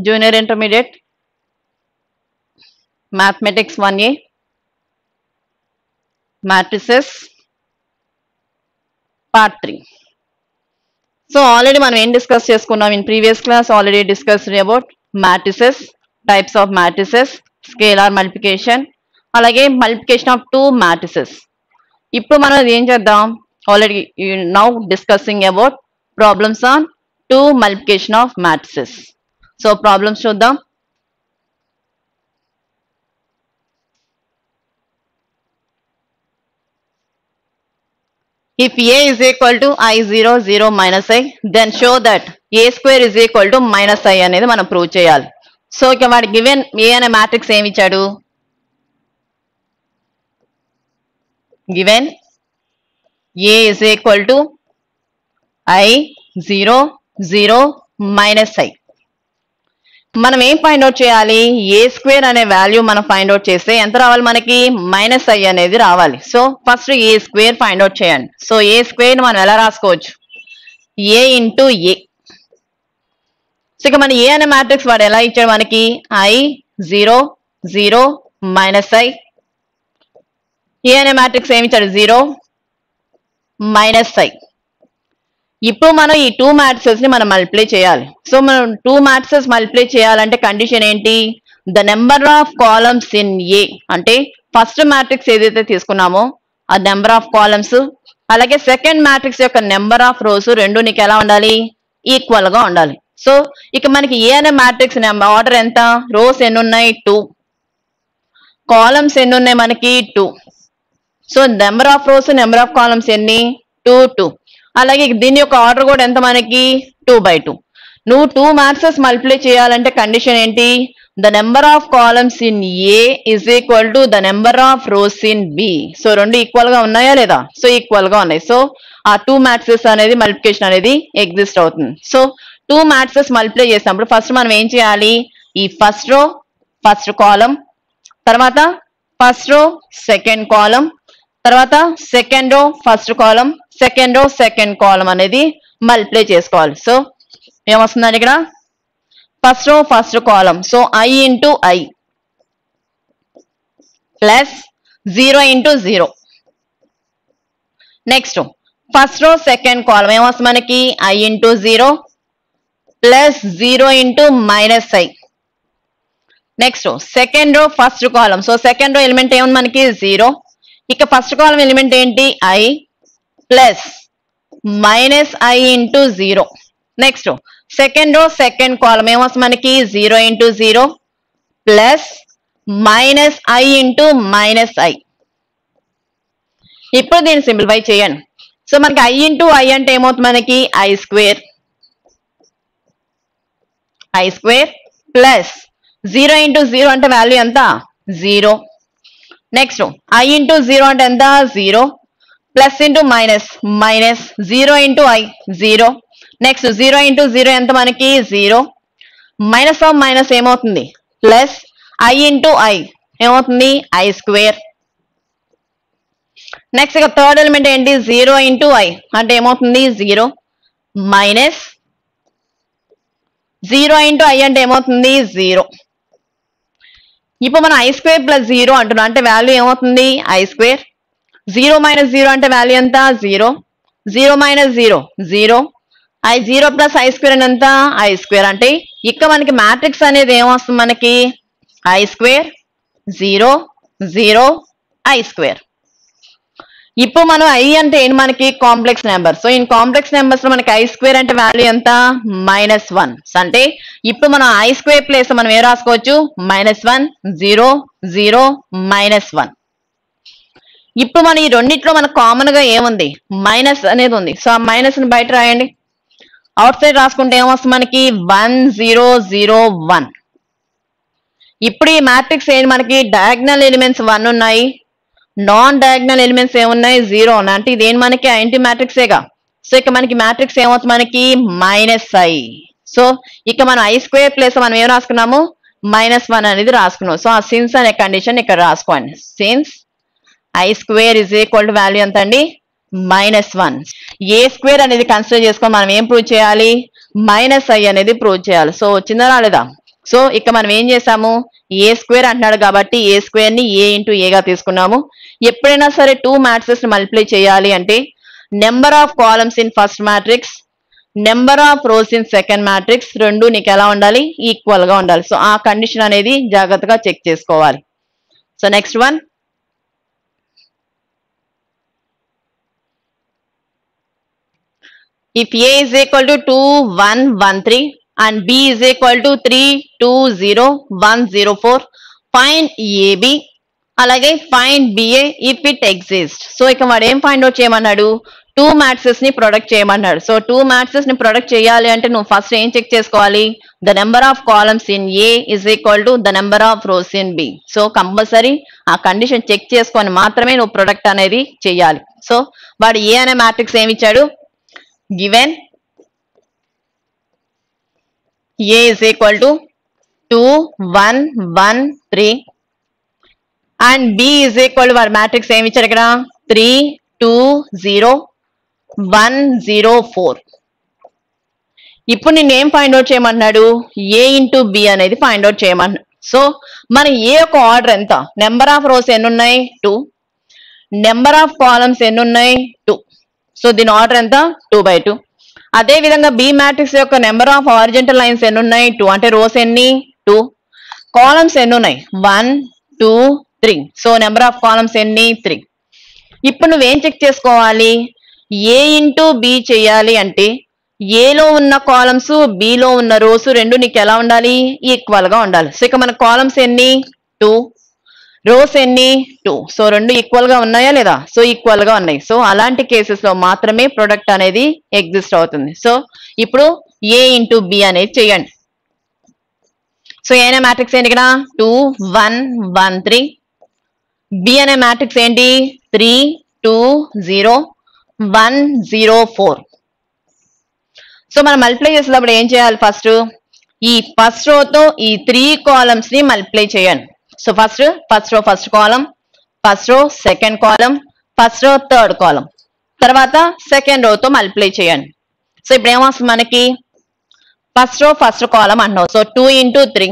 junior intermediate mathematics one A matrices part three so already మనం ఏం discuss చేసుకున్నాం in previous class already discussed about matrices types of matrices scalar multiplication అలాగే multiplication of two matrices ఇప్పుడు మనం ఏం చేద్దాం already now discussing about problems on two multiplication of matrices so problems చూద్దాం If A is equal to I0, 0 minus I, then show that A square is equal to minus I అనేది మనం prove చేయాలి so ఇక వాడి given a అనే matrix ఏమి ఇచ్చాడు given A is equal to I zero zero minus I మనం ఏం ఫైండ్ అవుట్ చేయాలి ఏ స్క్వేర్ అనే వాల్యూ మనం ఫైండ్ అవుట్ చేస్తే ఎంత రావాలి మనకి మైనస్ ఐ అనేది రావాలి so first A square find out చేయండి సో ఏ స్క్వేర్ మనం ఎలా రాసుకోవచ్చు ఏ ఇంటూ ఏ సో ఇక మన ఏ అనే మ్యాట్రిక్స్ వాడు ఎలా ఇచ్చాడు మనకి I zero zero minus I A అనే మ్యాట్రిక్స్ ఏమి ఇచ్చాడు జీరో మైనస్ ఐ ఇప్పుడు మనం ఈ టూ మ్యాట్రిసెస్ ని మనం మల్టిప్లై చేయాలి సో మనం టూ మ్యాట్రిసెస్ మల్టిప్లై చేయాలంటే కండిషన్ ఏంటి the number of columns in A అంటే ఫస్ట్ మ్యాట్రిక్స్ ఏదైతే తీసుకున్నామో ఆ నెంబర్ ఆఫ్ కాలమ్స్ అలాగే సెకండ్ మ్యాట్రిక్స్ యొక్క నెంబర్ ఆఫ్ రోస్ రెండు నీకు ఎలా ఉండాలి ఈక్వల్ గా ఉండాలి సో ఇక మనకి ఏ అనే మ్యాట్రిక్స్ నెంబర్ ఆర్డర్ ఎంత రోస్ ఎన్ని ఉన్నాయి టూ కాలమ్స్ ఎన్ని ఉన్నాయి మనకి two so number of rows number of columns ఎన్ని టూ టూ అలాగే దీని యొక్క ఆర్డర్ కూడా ఎంత మనకి టూ బై టూ నువ్వు టూ మ్యాట్సెస్ మల్టిప్లై చేయాలంటే కండిషన్ ఏంటి the number of columns in A is equal to the number of rows in B so రెండు ఈక్వల్ గా ఉన్నాయా లేదా సో ఈక్వల్ గా ఉన్నాయి సో ఆ టూ మ్యాట్సెస్ అనేది మల్టిప్లికేషన్ అనేది ఎగ్జిస్ట్ అవుతుంది సో టూ మ్యాట్సెస్ మల్టిప్లై చేసినప్పుడు ఫస్ట్ మనం ఏం చేయాలి ఈ ఫస్ట్ రో ఫస్ట్ కాలం తర్వాత ఫస్ట్ రో సెకండ్ కాలం తర్వాత second row first column second row second column అనేది మల్టిప్లై చేసుకోవాలి సో ఏమొస్తుందండి ఇక్కడ first row first column so I into I plus zero into zero next first row second column ఏమొస్తుంది మనకి I into zero plus zero into minus I next second row first column so second row element ఏముంది మనకి zero ఇక first column element ఏంటి I plus minus I into zero next second row second column ఏమొస్తుంది మనకి zero into zero plus minus I into minus I ఇప్పుడు దీన్ని simplify చేయండి so మనకి ఐ ఇంటూ ఐ అంటే ఏమవుతుంది మనకి I square I square plus zero into zero అంటే వాల్యూ ఎంత zero next I into zero అంటే ఎంత zero plus into minus minus zero into I zero next zero into zero ఎంత మనకి జీరో మైనస్ ఆఫ్ మైనస్ ఏమవుతుంది plus I into I ఏమవుతుంది I square next ఇక third element ఏంటి zero into I అంటే ఏమవుతుంది zero minus zero into I అంటే ఏమవుతుంది జీరో ఇప్పుడు మనం ఐ స్క్వేర్ ప్లస్ జీరో అంటున్నాం అంటే వాల్యూ ఏమవుతుంది I square zero minus zero అంటే వాల్యూ ఎంత zero zero minus zero zero I zero plus I square అని ఎంత ఐ స్క్వేర్ అంటే ఇక్కడ మనకి మ్యాట్రిక్స్ అనేది ఏమొస్తుంది మనకి I square zero zero I square ఇప్పుడు మనం ఐ అంటే ఏంటి మనకి complex number so in complex numbers లో మనకి ఐ స్క్వేర్ అంటే వాల్యూ ఎంత మైనస్ వన్ అంటే ఇప్పుడు మనం ఐ స్క్వేర్ ప్లేస్ మనం ఏ రాసుకోవచ్చు minus one zero zero minus one ఇప్పుడు మన ఈ రెండిట్లో మనకు కామన్ గా ఏముంది మైనస్ అనేది ఉంది సో ఆ మైనస్ ని బయట రాయండి అవుట్ సైడ్ రాసుకుంటే ఏమొస్తుంది మనకి వన్ జీరో జీరో వన్ ఇప్పుడు ఈ మ్యాట్రిక్స్ ఏంటి మనకి డయాగ్నల్ ఎలిమెంట్స్ వన్ ఉన్నాయి నాన్ డయాగ్నల్ ఎలిమెంట్స్ ఏమున్నాయి జీరో ఉన్నాయి అంటే ఇదేం మనకి ఐంటి మ్యాట్రిక్సేగా సో ఇక మనకి మ్యాట్రిక్స్ ఏమవుతుంది మనకి మైనస్ ఐ సో ఇక మనం ఐ స్క్వేర్ ప్లేస్ మనం ఏం రాసుకున్నాము మైనస్ వన్ అనేది రాసుకున్నాం సో ఆ సిన్స్ అనే కండిషన్ ఇక్కడ రాసుకోండి since I square is equal to value ఎంత అండి మైనస్ వన్ ఏ స్క్వేర్ అనేది కన్సిడర్ చేసుకొని మనం ఏం ప్రూవ్ చేయాలి మైనస్ ఐ అనేది ప్రూవ్ చేయాలి సో వచ్చిందా రాలేదా సో ఇక మనం ఏం చేసాము ఏ స్క్వేర్ అంటున్నాడు కాబట్టి ఏ స్క్వేర్ ని ఏ ఇంటూ ఏగా తీసుకున్నాము ఎప్పుడైనా సరే టూ మ్యాట్రిక్స్ ని మల్టిప్లై చేయాలి అంటే number of columns in first matrix number of rows in second matrix రెండు నీకు ఎలా ఉండాలి ఈక్వల్ గా ఉండాలి సో ఆ కండిషన్ అనేది జాగ్రత్తగా చెక్ చేసుకోవాలి so next one if a is equal to 2 1 1 3 and b is equal to 3 2 0 1 0 4 find ab అలాగే find BA if it exist so ఇక వాడు ఏం ఫైండ్ అవుట్ చేయమన్నాడు టూ మ్యాట్సెస్ ని ప్రొడక్ట్ చేయమన్నాడు సో టూ మ్యాట్సెస్ ని ప్రొడక్ట్ చేయాలి అంటే నువ్వు ఫస్ట్ ఏం చెక్ చేసుకోవాలి the number of columns in A is equal to the number of rows in B so compulsory ఆ కండిషన్ చెక్ చేసుకొని మాత్రమే నువ్వు ప్రొడక్ట్ అనేది చేయాలి సో వాడు ఏ అనే మ్యాట్రిక్స్ ఏమి ఇచ్చాడు given A is equal to 2, 1, 1, 3 and B is equal to వారి మ్యాట్రిక్స్ ఏమి ఇచ్చారు ఇక్కడ three two zero one zero four ఇప్పుడు నేను ఏం ఫైండ్ అవుట్ చేయమన్నాడు ఏ ఇంటూ బి అనేది ఫైండ్ అవుట్ చేయమన్నాడు సో మన ఏ యొక్క ఆర్డర్ ఎంత నెంబర్ ఆఫ్ రోస్ ఎన్ని ఉన్నాయి టూ నెంబర్ ఆఫ్ కాలమ్స్ ఎన్ని ఉన్నాయి టూ సో దీని ఆర్డర్ ఎంత టూ బై టూ అదే విధంగా బి మ్యాట్రిక్స్ యొక్క నెంబర్ ఆఫ్ ఆరిజెంటల్ లైన్స్ ఎన్ని ఉన్నాయి టూ అంటే రోస్ ఎన్ని టూ కాలమ్స్ ఎన్ని ఉన్నాయి one two three so number of columns ఎన్ని త్రీ ఇప్పుడు నువ్వేం చెక్ చేసుకోవాలి ఏ ఇంటూ బి చేయాలి అంటే ఏలో ఉన్న కాలమ్స్ బిలో ఉన్న రోస్ రెండు నీకు ఎలా ఉండాలి ఈక్వల్ గా ఉండాలి సో ఇక మన కాలమ్స్ ఎన్ని టూ రోస్ ఎన్ని టూ సో రెండు ఈక్వల్ గా ఉన్నాయా లేదా సో ఈక్వల్ గా ఉన్నాయి సో అలాంటి కేసెస్ లో మాత్రమే ప్రొడక్ట్ అనేది ఎగ్జిస్ట్ అవుతుంది సో ఇప్పుడు ఏ ఇంటూ బి అనేది చేయండి సో ఏ అనే మ్యాట్రిక్స్ ఏంటి ఇక్కడ two one one three B అనే మ్యాట్రిక్స్ ఏంటి three two zero one zero four so మనం మల్టిప్లై చేసేటప్పుడు ఏం చేయాలి ఫస్ట్ ఈ ఫస్ట్ రోతో ఈ త్రీ కాలమ్స్ ని మల్టిప్లై చేయండి so first first row first column first row second column first row third column తర్వాత సెకండ్ రోతో మల్టిప్లై చేయండి సో ఇప్పుడు ఏమొస్తుంది మనకి ఫస్ట్ రో ఫస్ట్ కాలం అంటున్నావు so two into three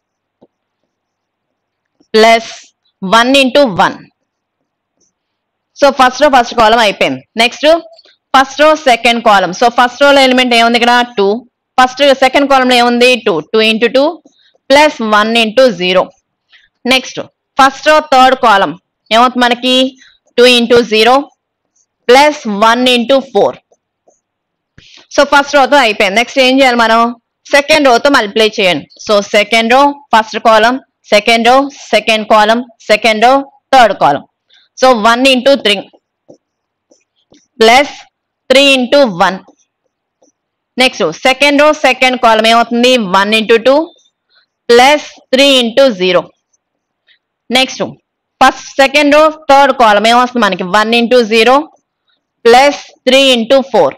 plus one into one so first row first column అయిపోయింది next first row second column so first రోలో element ఏముంది ఇక్కడ టూ ఫస్ట్ సెకండ్ కాలంలో ఏముంది two two into two plus one into zero next first row third column ఏమవుతుంది మనకి two into zero plus one into four so first రోతో అయిపోయింది next ఏం చేయాలి మనం సెకండ్ రోతో మల్టిప్లై చేయండి so second row first column second row second column second row third column so one into three plus three into one next second row second column ఏమవుతుంది one into two plus three into zero next first second row third column ఏమొస్తుంది మనకి one into zero plus three into four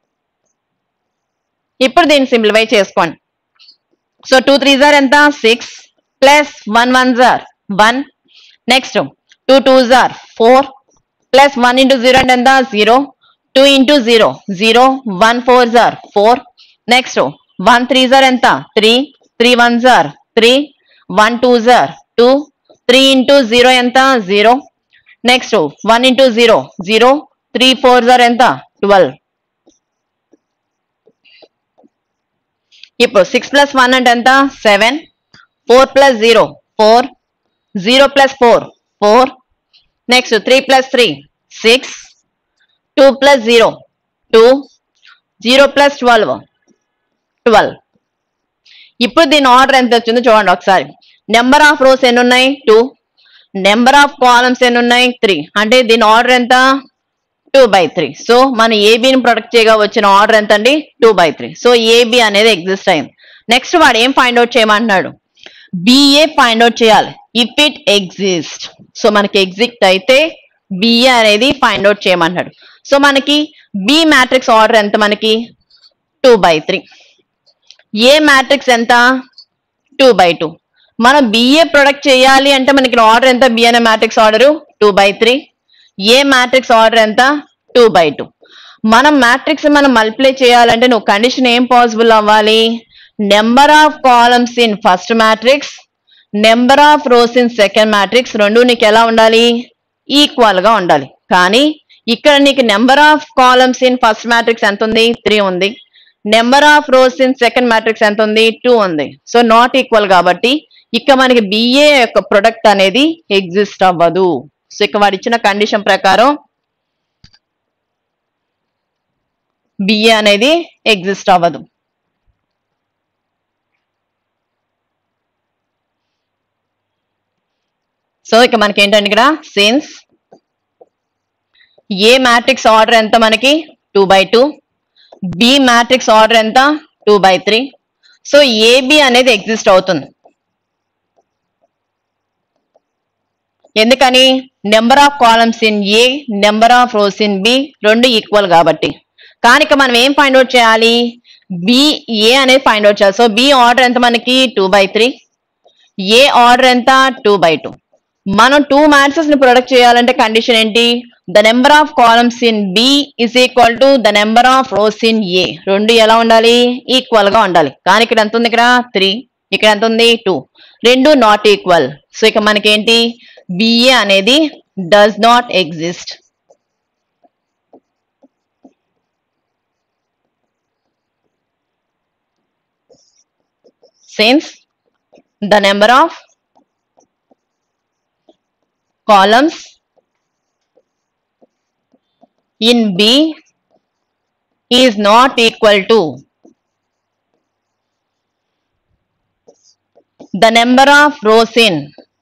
ఇప్పుడు దీన్ని simplify చేసుకోండి so two three are ఎంత six plus one one are one next two two are four plus one into zero అంటే ఎంత zero two into zero zero one four are four next one three are ఎంత three three one jar three one two are two three into zero ఎంత zero next one into zero zero three four jar ఎంత twelve ఇప్పుడు six plus one అంటే ఎంత seven four plus zero four zero plus four four next three plus three six two plus zero two zero plus twelve twelve ఇప్పుడు దీని order ఎంత వచ్చిందో చూడండి ఒకసారి నెంబర్ ఆఫ్ రోస్ ఎన్ని ఉన్నాయి టూ నెంబర్ ఆఫ్ కాలమ్స్ ఎన్ని ఉన్నాయి త్రీ అంటే దీని ఆర్డర్ ఎంత టూ బై త్రీ సో మన ఏబిని ప్రొడక్ట్ చేయగా వచ్చిన ఆర్డర్ ఎంత అండి two by three so AB అనేది ఎగ్జిస్ట్ అయింది నెక్స్ట్ వాడు ఏం ఫైండ్ అవుట్ చేయమంటున్నాడు బిఏ ఫైండ్ అవుట్ చేయాలి ఇఫ్ ఇట్ ఎగ్జిస్ట్ సో మనకి ఎగ్జిస్ట్ అయితే బిఏ అనేది ఫైండ్ అవుట్ చేయమంటున్నాడు సో మనకి బి మ్యాట్రిక్స్ ఆర్డర్ ఎంత మనకి two by three A matrix ఎంత టూ బై టూ మనం బిఏ ప్రొడక్ట్ చేయాలి అంటే మనకి ఆర్డర్ ఎంత బి అనే matrix order two by three A matrix order ఎంత టూ బై టూ మనం మ్యాట్రిక్స్ మనం మల్టిప్లై చేయాలంటే నువ్వు కండిషన్ ఏం పాసిబుల్ అవ్వాలి number of columns in first matrix number of rows in second matrix రెండు నీకు ఎలా ఉండాలి ఈక్వల్ గా ఉండాలి కానీ ఇక్కడ నీకు number of columns in first matrix ఎంత ఉంది త్రీ ఉంది number of rows in second matrix ఎంత ఉంది టూ ఉంది సో నాట్ ఈక్వల్ కాబట్టి ఇక్కడ మనకి బిఏ యొక్క ప్రొడక్ట్ అనేది ఎగ్జిస్ట్ అవ్వదు సో ఇక్కడ వాడు ఇచ్చిన కండిషన్ ప్రకారం బిఏ అనేది ఎగ్జిస్ట్ అవ్వదు సో ఇక మనకి ఏంటంటే ఇక్కడ సిన్స్ ఏ మ్యాట్రిక్స్ ఆర్డర్ ఎంత మనకి two by two B matrix order ఎంత two by three so AB అనేది ఎగ్జిస్ట్ అవుతుంది ఎందుకని number of columns in A number of rows in B రెండు ఈక్వల్ కాబట్టి కానీ ఇక మనం ఏం ఫైండ్ అవుట్ చేయాలి బి ఏ అనేది ఫైండ్ అవుట్ చేయాలి సో బి ఆర్డర్ ఎంత మనకి two by three A order ఎంత టూ బై టూ మనం టూ మ్యాట్రిక్స్ ని ప్రొడక్ట్ చేయాలంటే కండిషన్ ఏంటి the number of columns in B is equal to the number of rows in A రెండు ఎలా ఉండాలి ఈక్వల్ గా ఉండాలి కానీ ఇక్కడ ఎంత ఉంది ఇక్కడ త్రీ ఇక్కడ ఎంత ఉంది టూ రెండు నాట్ ఈక్వల్ సో ఇక మనకేంటి బిఏ అనేది does not exist since the number of columns in B is not equal to the number of rows in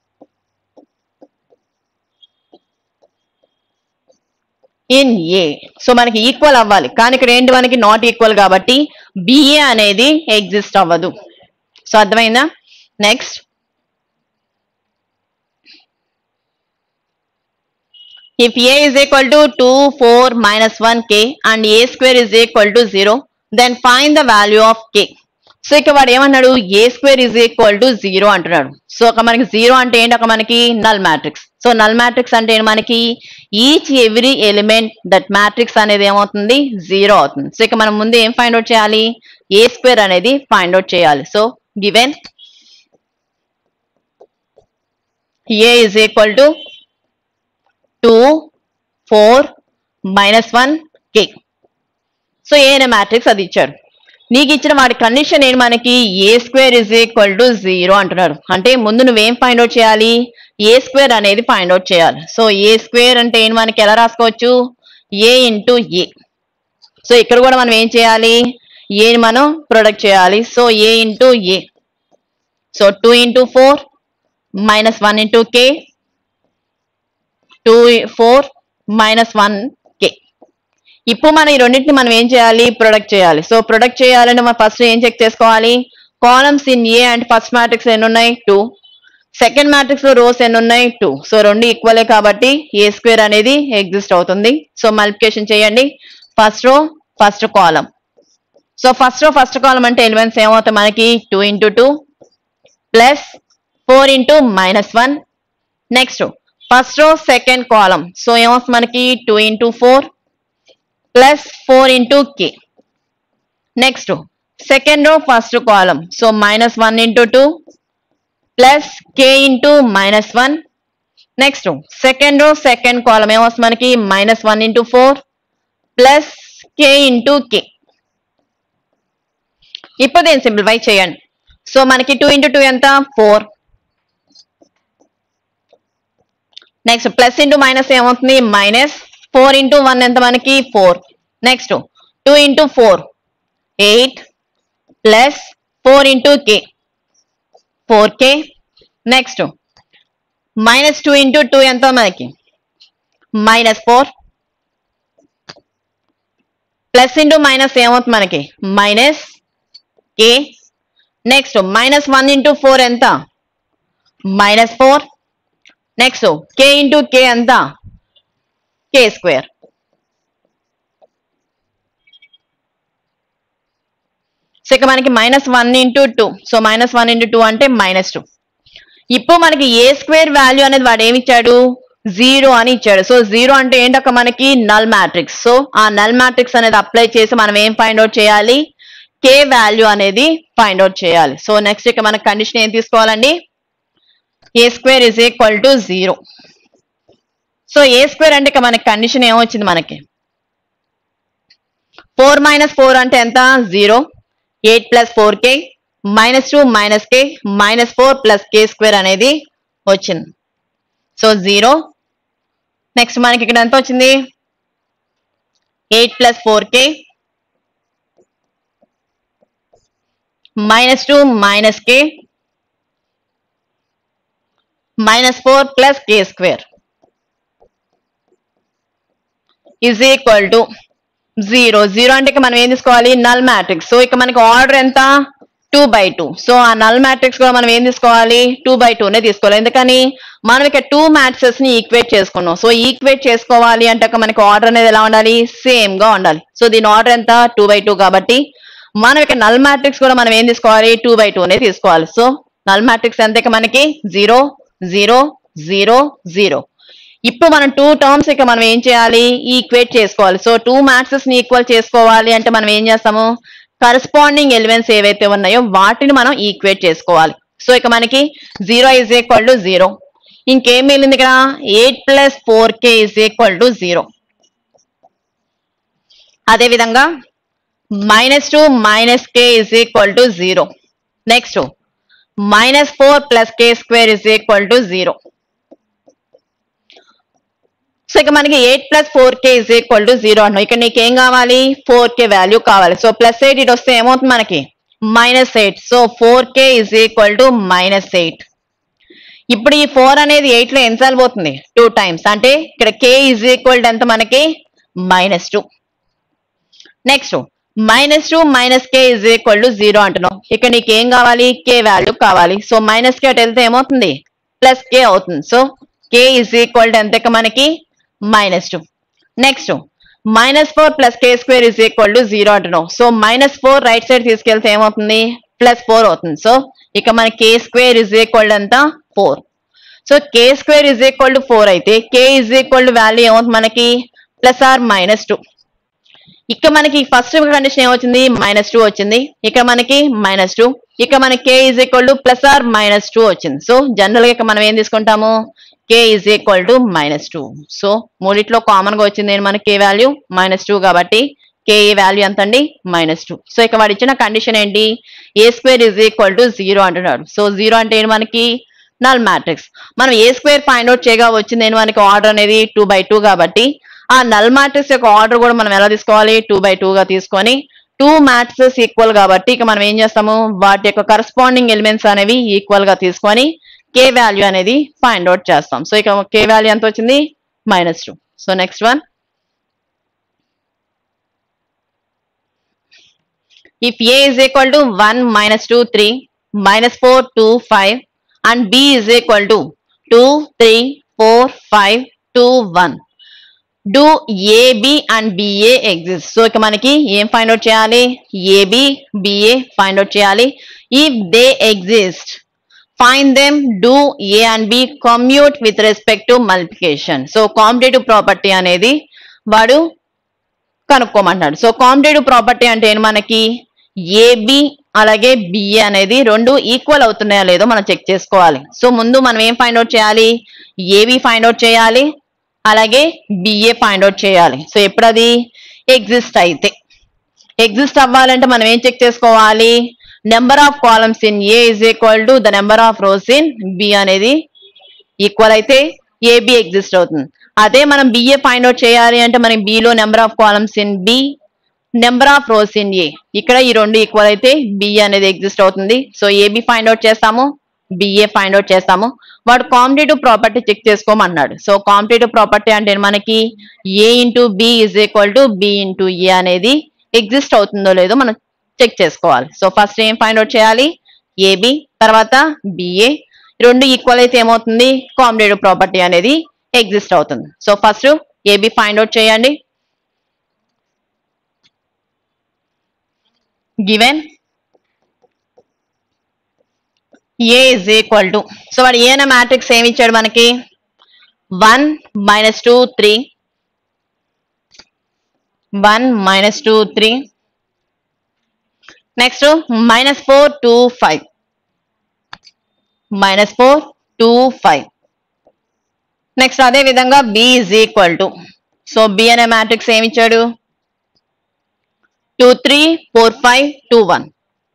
in A so మనకి ఈక్వల్ అవ్వాలి కానీ ఇక్కడ ఏంటి మనకి నాట్ ఈక్వల్ కాబట్టి బిఏ అనేది ఎగ్జిస్ట్ అవ్వదు సో అర్థమైందా next if a is equal to 2 4 minus 1 k and a square is equal to 0 then find the value of k so ఇక వాడు ఏమన్నాడు A square is equal to zero అంటున్నాడు so ఒక మనకి zero అంటే ఏంటి ఒక మనకి null matrix so null matrix అంటే ఏంటి మనకి each every element that matrix అనేది ఏమవుతుంది జీరో అవుతుంది సో ఇక మనం ముందు ఏం ఫైండ్ అవుట్ చేయాలి ఏ స్క్వేర్ అనేది ఫైండ్ అవుట్ చేయాలి so given A is equal to two four minus one K so A అనే మ్యాట్రిక్స్ అది ఇచ్చాడు నీకు ఇచ్చిన వాడి కండిషన్ ఏంటి మనకి A square is equal to zero అంటున్నాడు అంటే ముందు నువ్వేం ఫైండ్ అవుట్ చేయాలి ఏ స్క్వేర్ అనేది ఫైండ్ అవుట్ చేయాలి సో ఏ స్క్వేర్ అంటే ఏంటి మనకి ఎలా రాసుకోవచ్చు ఏ ఇంటూ ఏ సో ఇక్కడ కూడా మనం ఏం చేయాలి ఏని మనం ప్రొడక్ట్ చేయాలి సో ఏ ఇంటూ ఏ so two into four minus one into K two four minus one K ఇప్పుడు మనం ఈ రెండింటిని మనం ఏం చేయాలి ప్రొడక్ట్ చేయాలి సో ప్రొడక్ట్ చేయాలంటే మనం ఫస్ట్ ఏం చెక్ చేసుకోవాలి columns in A and first matrix ఎన్ని ఉన్నాయి టూ సెకండ్ మ్యాట్రిక్స్ లో రోస్ ఎన్ని ఉన్నాయి టూ సో రెండు ఈక్వలే కాబట్టి ఏ స్క్వేర్ అనేది ఎగ్జిస్ట్ అవుతుంది సో మల్టిప్లికేషన్ చేయండి first row first column so first row first column అంటే ఎలిమెంట్స్ ఏమవుతాయి మనకి two into two plus four into minus one next first row second column so ఏమొస్తుంది మనకి two into four plus four into K next second row first column so minus one into two plus K into minus one next second row second column ఏమొస్తుంది మనకి minus one into four plus K into K ఇప్పుడు దీన్ని simplify చేయండి so మనకి two into two ఎంత four next plus into minus ఏమవుతుంది minus four into one ఎంత మనకి four next two into four eight plus four into K four K next minus two into two ఎంత మనకి minus four plus into minus ఏమవుతుంది మనకి minus K next minus one into four ఎంత minus four next K into K ఎంత K square so ఇక మనకి minus one into two so minus one into two అంటే minus two ఇప్పుడు మనకి A square value అనేది వాడు ఏమి ఇచ్చాడు జీరో అని ఇచ్చాడు సో జీరో అంటే ఏంటక్క మనకి నల్ మ్యాట్రిక్స్ సో ఆ నల్ మ్యాట్రిక్స్ అనేది అప్లై చేసి మనం ఏం ఫైండ్ అవుట్ చేయాలి కే వాల్యూ అనేది ఫైండ్ అవుట్ చేయాలి సో నెక్స్ట్ ఇక మన కండిషన్ ఏం తీసుకోవాలండి A square is equal to zero so A square అంటే ఇక మనకి కండిషన్ ఏమొచ్చింది మనకి ఫోర్ మైనస్ ఫోర్ అంటే ఎంత zero eight plus four K minus two minus K minus four plus కే స్క్వేర్ అనేది వచ్చింది సో జీరో నెక్స్ట్ మనకి ఇక్కడ ఎంత వచ్చింది eight plus four K minus two minus K minus four plus K square is equal to zero zero అంటే ఇక మనం ఏం తీసుకోవాలి నల్ మ్యాట్రిక్స్ సో ఇక మనకి ఆర్డర్ ఎంత టూ బై టూ సో ఆ నల్ మ్యాట్రిక్స్ కూడా మనం ఏం తీసుకోవాలి టూ బై టూనే తీసుకోవాలి ఎందుకని మనం ఇక టూ మ్యాట్రిక్సెస్ ని ఈక్వేట్ చేసుకున్నాం సో ఈక్వేట్ చేసుకోవాలి అంటే ఇక మనకి ఆర్డర్ అనేది ఎలా ఉండాలి సేమ్ గా ఉండాలి సో దీని ఆర్డర్ ఎంత టూ బై టూ కాబట్టి మనం ఇక నల్ మ్యాట్రిక్స్ కూడా మనం ఏం తీసుకోవాలి టూ బై టూనే తీసుకోవాలి సో నల్ మ్యాట్రిక్స్ ఎంత ఇక మనకి జీరో జీరో జీరో జీరో ఇప్పుడు మనం టూ టర్మ్స్ ఇక మనం ఏం చేయాలి ఈక్వేట్ చేసుకోవాలి సో టూ మ్యాట్రిక్స్ ని ఈక్వల్ చేసుకోవాలి అంటే మనం ఏం చేస్తాము కరస్పాండింగ్ ఎలిమెంట్స్ ఏవైతే ఉన్నాయో వాటిని మనం ఈక్వేట్ చేసుకోవాలి సో ఇక మనకి zero is equal to zero ఇంకేం మిగిలింది ఇక్కడ eight plus four K is equal to zero అదేవిధంగా minus two minus K is equal to zero next minus four plus K square is equal to zero so ఇక మనకి eight plus four K is equal to zero అంటున్నాం ఇక్కడ నీకు ఏం కావాలి four K value కావాలి so plus eight ఇటు వస్తే ఏమవుతుంది మనకి minus eight so four K is equal to minus eight ఇప్పుడు ఈ ఫోర్ అనేది ఎయిట్ లో ఎన్నిసార్లు పోతుంది టూ టైమ్స్ అంటే ఇక్కడ కే ఇజ్ ఈక్వల్ టు ఎంత మనకి minus two next minus two minus K is equal to zero అంటున్నాం ఇక్కడ నీకు ఏం కావాలి కే వాల్యూ కావాలి సో మైనస్ కే అటు వెళ్తే ఏమవుతుంది ప్లస్ కే అవుతుంది so k is equal to ఎంత ఇక మనకి minus two next minus four plus K square is equal to zero అంటున్నాం so minus four right side తీసుకెళ్తే ఏమవుతుంది ప్లస్ ఫోర్ అవుతుంది సో ఇక మన కే స్క్వేర్ ఇజ్ ఈక్వల్ ఎంత four so k square is equal to four అయితే k is equal to value ఏమవుతుంది మనకి ప్లస్ ఆర్ మైనస్ టూ ఇక మనకి ఫస్ట్ కండిషన్ ఏమొచ్చింది మైనస్ టూ వచ్చింది ఇక మనకి మైనస్ టూ ఇక మనకి k is equal to plus or minus two వచ్చింది సో జనరల్ గా ఇక మనం ఏం తీసుకుంటాము k is equal to minus two so మూడిట్లో కామన్ గా వచ్చింది ఏంటి మనకి కే వాల్యూ మైనస్ టూ కాబట్టి కే వాల్యూ ఎంత అండి మైనస్ టూ సో ఇక వాడు ఇచ్చిన కండిషన్ ఏంటి A square is equal to zero అంటున్నాడు సో జీరో అంటే ఏంటి మనకి నల్ మ్యాట్రిక్స్ మనం ఏ స్క్వేర్ ఫైండ్ అవుట్ చేయగా వచ్చింది ఏంటి మనకి ఆర్డర్ అనేది టూ బై టూ కాబట్టి ఆ నల్ మ్యాట్రిక్స్ యొక్క ఆర్డర్ కూడా మనం ఎలా తీసుకోవాలి టూ బై టూ గా తీసుకొని టూ మ్యాట్రిక్సెస్ ఈక్వల్ కాబట్టి ఇక మనం ఏం చేస్తాము వాటి యొక్క కరస్పాండింగ్ ఎలిమెంట్స్ అనేవి ఈక్వల్ గా తీసుకొని కే వాల్యూ అనేది ఫైండ్ అవుట్ చేస్తాం సో ఇక కే వాల్యూ ఎంత వచ్చింది minus two so next one if a is equal to 1 minus 2 3 minus 4 2 5 and b is equal to 2 3 4 5 2 1 do ab and ba exist so ఇక మనకి ఏం ఫైండ్ అవుట్ చేయాలి ab ba find out చేయాలి if they exist find them do a and b commute with respect to multiplication so competitive property అనేది వాడు కనుక్కోమంటాడు so competitive property అంటే ఏంటి మనకి ఏబి అలాగే బిఏ అనేది రెండు ఈక్వల్ అవుతున్నాయో లేదో మనం చెక్ చేసుకోవాలి సో ముందు మనం ఏం ఫైండ్ అవుట్ చేయాలి ఏబి ఫైండ్ అవుట్ చేయాలి అలాగే బిఏ ఫైండ్ అవుట్ చేయాలి సో ఎప్పుడు అది ఎగ్జిస్ట్ అయితే ఎగ్జిస్ట్ అవ్వాలంటే మనం ఏం చెక్ చేసుకోవాలి number of columns in A is equal to the number of rows in B అనేది ఈక్వల్ అయితే ఏబి ఎగ్జిస్ట్ అవుతుంది అదే మనం బిఏ ఫైండ్ అవుట్ చేయాలి అంటే మనం బిలో number of columns in B number of rows in A ఇక్కడ ఈ రెండు ఈక్వల్ అయితే బి అనేది ఎగ్జిస్ట్ అవుతుంది సో ఏబి ఫైండ్ అవుట్ చేస్తాము బిఏ ఫైండ్ అవుట్ చేస్తాము వాడు కాంపిటేటివ్ ప్రాపర్టీ చెక్ చేసుకోమన్నాడు సో కాంపిటేటివ్ ప్రాపర్టీ అంటే మనకి ఏ into B is equal to B into A అనేది ఎగ్జిస్ట్ అవుతుందో లేదో మనం చెక్ చేసుకోవాలి సో ఫస్ట్ ఏం ఫైండ్ అవుట్ చేయాలి ఏబి తర్వాత బిఏ రెండు ఈక్వల్ అయితే ఏమవుతుంది కాంపిటేటివ్ ప్రాపర్టీ అనేది ఎగ్జిస్ట్ అవుతుంది so first A B find out చేయండి given A is equal to so వాడు ఏ అనే మ్యాట్రిక్స్ ఏమి ఇచ్చాడు మనకి one minus two three one minus two three next minus four two five minus four two five next అదే విధంగా B is equal to so B అనే matrix ఏమి ఇచ్చాడు two three four five two one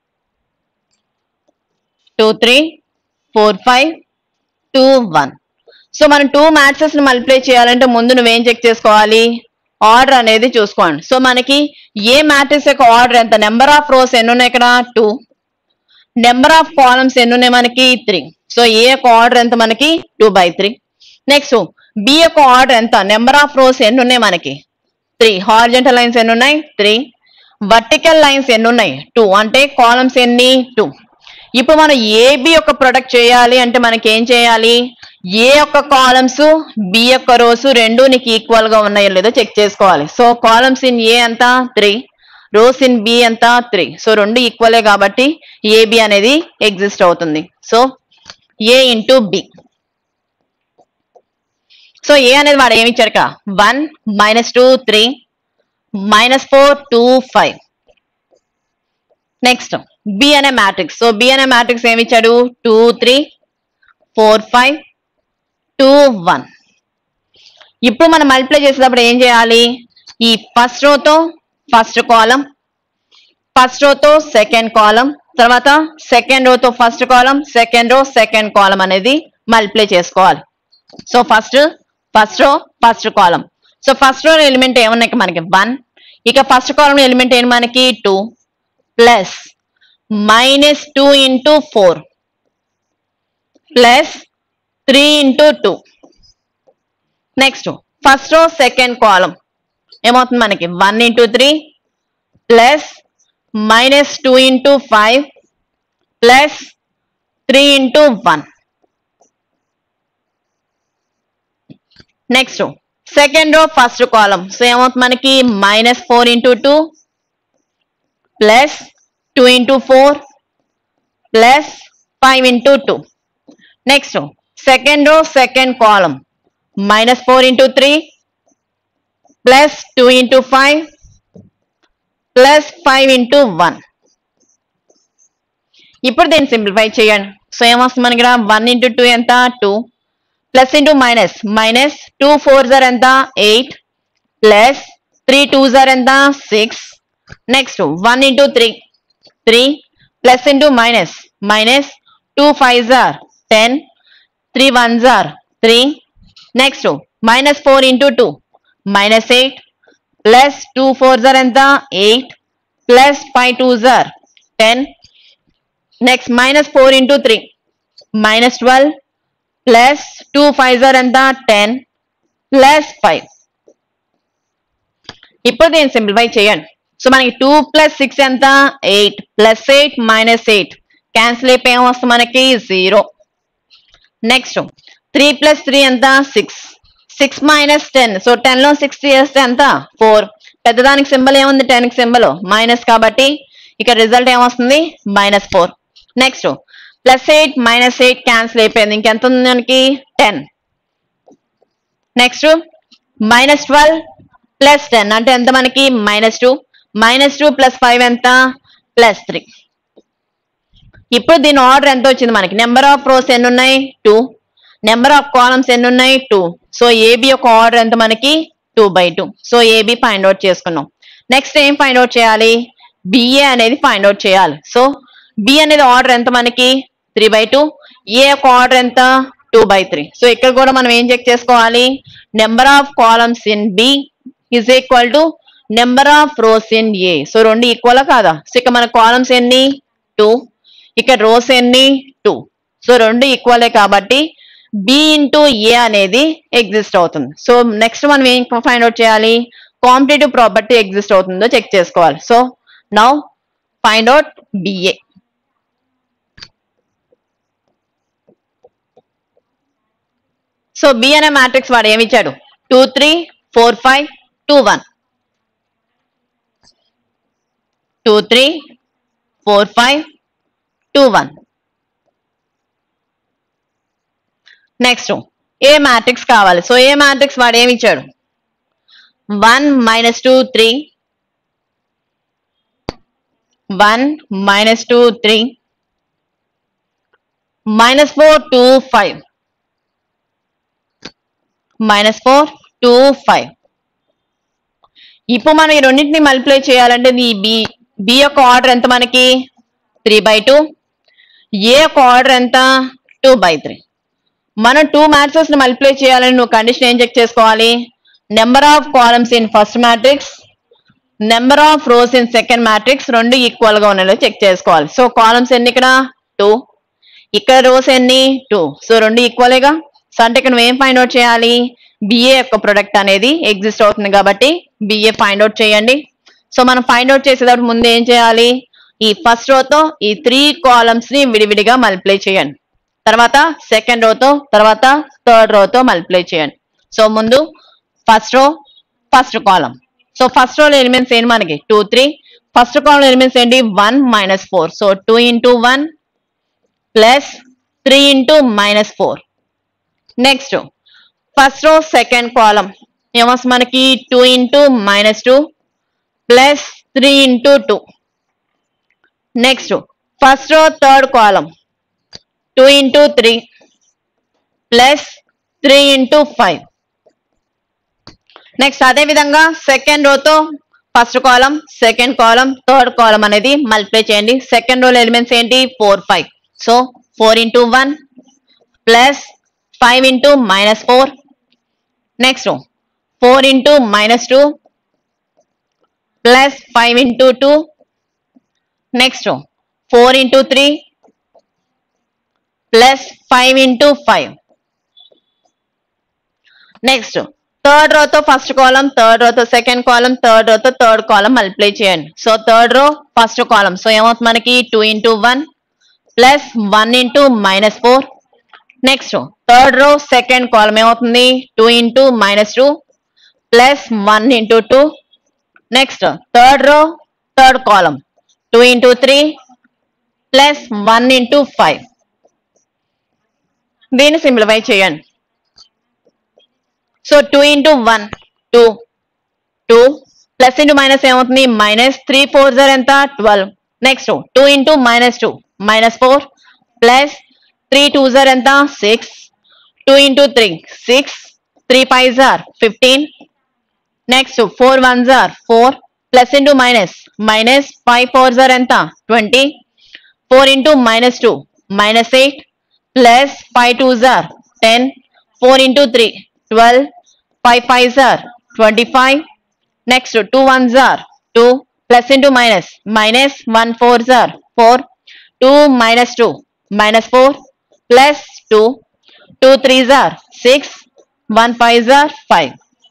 two three four five two one so మనం two matrices ని multiply చేయాలంటే ముందు నువ్వేం చెక్ చేసుకోవాలి ఆర్డర్ అనేది చూసుకోండి సో మనకి ఏ మ్యాట్రిక్స్ యొక్క ఆర్డర్ ఎంత నెంబర్ ఆఫ్ రోస్ ఎన్ని ఉన్నాయి ఇక్కడ టూ నెంబర్ ఆఫ్ కాలమ్స్ ఎన్ని ఉన్నాయి మనకి త్రీ సో ఏ యొక్క ఆర్డర్ ఎంత మనకి two by three next B యొక్క ఆర్డర్ ఎంత నెంబర్ ఆఫ్ రోస్ ఎన్ని ఉన్నాయి మనకి త్రీ హార్జెంటల్ లైన్స్ ఎన్ని ఉన్నాయి త్రీ వర్టికల్ లైన్స్ ఎన్ని ఉన్నాయి టూ అంటే కాలమ్స్ ఎన్ని టూ ఇప్పుడు మనం ఏబి యొక్క ప్రొడక్ట్ చేయాలి అంటే మనకి ఏం చేయాలి ఏ యొక్క కాలమ్స్ బి యొక్క రోస్ రెండు నీకు ఈక్వల్ గా ఉన్నాయో లేదో చెక్ చేసుకోవాలి సో కాలమ్స్ ఇన్ ఏ ఎంత త్రీ రోస్ ఇన్ బి ఎంత త్రీ సో రెండు ఈక్వలే కాబట్టి ఏబి అనేది ఎగ్జిస్ట్ అవుతుంది so A into B so A అనేది వాడు ఏమి ఇచ్చాడు one minus two three minus four two five next B అనే మ్యాట్రిక్స్ సో బి అనే మ్యాట్రిక్స్ ఏమి ఇచ్చాడు two three four five two one ఇప్పుడు మనం మల్టిప్లై చేసేటప్పుడు ఏం చేయాలి ఈ ఫస్ట్ రోతో ఫస్ట్ కాలం ఫస్ట్ రోతో సెకండ్ కాలం తర్వాత second రోతో first column second row second column అనేది మల్టిప్లై చేసుకోవాలి so first first row first column so first row element ఏమున్నాయి మనకి వన్ ఇక ఫస్ట్ కాలం ఎలిమెంట్ ఏంటి మనకి two plus minus two into four plus three into two next first row second column ఏమవుతుంది మనకి one into three plus minus two into five plus three into one next second row first column so ఏమవుతుంది మనకి minus four into two plus two into four plus five into two next second row second column minus four into three plus two into five plus five into one ఇప్పుడు దీన్ని simplify చేయండి so ఏమొస్తుంది మనకి one into two ఎంత two plus into minus minus two four jar ఎంత eight plus three two jar ఎంత six next one into three three plus into minus minus two five జార్ ten three one jar three next minus four into two minus eight plus two four jar ఎంత eight plus five two jar ten next minus four into three minus twelve plus two five జార్ ఎంత ten plus five ఇప్పుడు దీన్ని simplify చేయండి so మనకి two plus six ఎంత eight plus eight minus eight cancel అయిపోయి ఏమొస్తుంది మనకి zero next three plus three ఎంత six six minus ten so ten లో సిక్స్ చేస్తే ఎంత ఫోర్ పెద్దదానికి సింబల్ ఏముంది టెన్ కి సింబల్ మైనస్ కాబట్టి ఇక రిజల్ట్ ఏమొస్తుంది minus four next plus eight minus eight cancel అయిపోయింది ఇంకెంత ఉంది మనకి ten next minus twelve plus ten అంటే ఎంత మనకి minus two minus two plus five ఎంత ప్లస్ త్రీ ఇప్పుడు దీని ఆర్డర్ ఎంత వచ్చింది మనకి నెంబర్ ఆఫ్ రోస్ ఎన్ని ఉన్నాయి టూ నెంబర్ ఆఫ్ కాలమ్స్ ఎన్ని ఉన్నాయి టూ సో ఏబి యొక్క ఆర్డర్ ఎంత మనకి two by two so AB find out చేసుకున్నాం నెక్స్ట్ ఏం ఫైండ్ అవుట్ చేయాలి బిఏ అనేది ఫైండ్ అవుట్ చేయాలి సో బి అనేది ఆర్డర్ ఎంత మనకి త్రీ బై టూ ఏ యొక్క ఆర్డర్ ఎంత టూ బై త్రీ సో ఇక్కడ కూడా మనం ఏం చెక్ చేసుకోవాలి number of columns in B is equal to number of rows in A so రెండు ఈక్వల్ కాదా సో ఇక మన కాలమ్స్ ఎన్ని టూ ఇక్కడ రోస్ ఎన్ని టూ సో రెండు ఈక్వలే కాబట్టి బి ఇంటూ ఏ అనేది ఎగ్జిస్ట్ అవుతుంది సో నెక్స్ట్ మనం ఏం ఫైండ్ అవుట్ చేయాలి కాంపిటేటివ్ ప్రాపర్టీ ఎగ్జిస్ట్ అవుతుందో చెక్ చేసుకోవాలి so now find out B A so B అనే మ్యాట్రిక్స్ వాడు ఏమి ఇచ్చాడు two three four five two one two three four five two one next A matrix కావాలి సో ఏ మ్యాట్రిక్స్ వాడు ఏమి ఇచ్చాడు one minus two three one minus two three minus four two five minus four two five ఇప్పుడు మనం ఈ రెండింటిని multiply చేయాలంటే ఈ బి బి యొక్క ఆర్డర్ ఎంత మనకి త్రీ బై టూ ఏ యొక్క ఆర్డర్ ఎంత టూ బై త్రీ మనం టూ మ్యాట్రిక్స్ ని మల్టిప్లై చేయాలని నువ్వు కండిషన్ ఏం చెక్ చేసుకోవాలి number of columns in first matrix number of rows in second matrix రెండు ఈక్వల్ గా ఉన్నాయో చెక్ చేసుకోవాలి సో కాలమ్స్ ఎన్ని ఇక్కడ టూ ఇక్కడ రోస్ ఎన్ని టూ సో రెండు ఈక్వలేగా సో అంటే ఇక్కడ నువ్వేం ఫైండ్ అవుట్ చేయాలి బిఏ యొక్క ప్రొడక్ట్ అనేది ఎగ్జిస్ట్ అవుతుంది కాబట్టి బిఏ ఫైండ్ అవుట్ చేయండి సో మనం ఫైండ్ అవుట్ చేసేటప్పుడు ముందు ఏం చేయాలి ఈ ఫస్ట్ రోతో ఈ త్రీ కాలమ్స్ ని విడివిడిగా మల్టిప్లై చేయండి తర్వాత సెకండ్ రోతో తర్వాత థర్డ్ రోతో మల్టిప్లై చేయండి సో ముందు first row first column so first రోలో ఎలిమెంట్స్ ఏంటి మనకి two three first column elements ఏంటి one minus four so two into one plus three into minus four next first row second column ఏమొస్తుంది మనకి two into minus two plus three into two next first row third column two into three plus three into five next అదే విధంగా సెకండ్ రోతో first column second column third column అనేది multiply చేయండి second రోలో elements ఏంటి four five so four into one plus five into minus four next four into minus two plus five into two next four into three plus five into five next third రోతో first column third రోతో second column third రోతో third column multiply చేయండి so third row first column so ఏమవుతుంది మనకి two into one plus one into minus four next third row second column ఏమవుతుంది two into minus two plus one into two next third row third column two into three plus one into five దీన్ని simplify చేయండి so two into one two two plus into minus ఏమవుతుంది minus three four జర్ ఎంత twelve next two into minus two minus four plus three two జర్ ఎంత six two into three six three five జార్ fifteen next four one are four plus into minus minus five four jar ఎంత twenty four into minus two minus eight plus five two jar ten four into three twelve five five are twenty five next two one are two plus into minus minus one four are four two minus two minus four plus two two three are six one five are five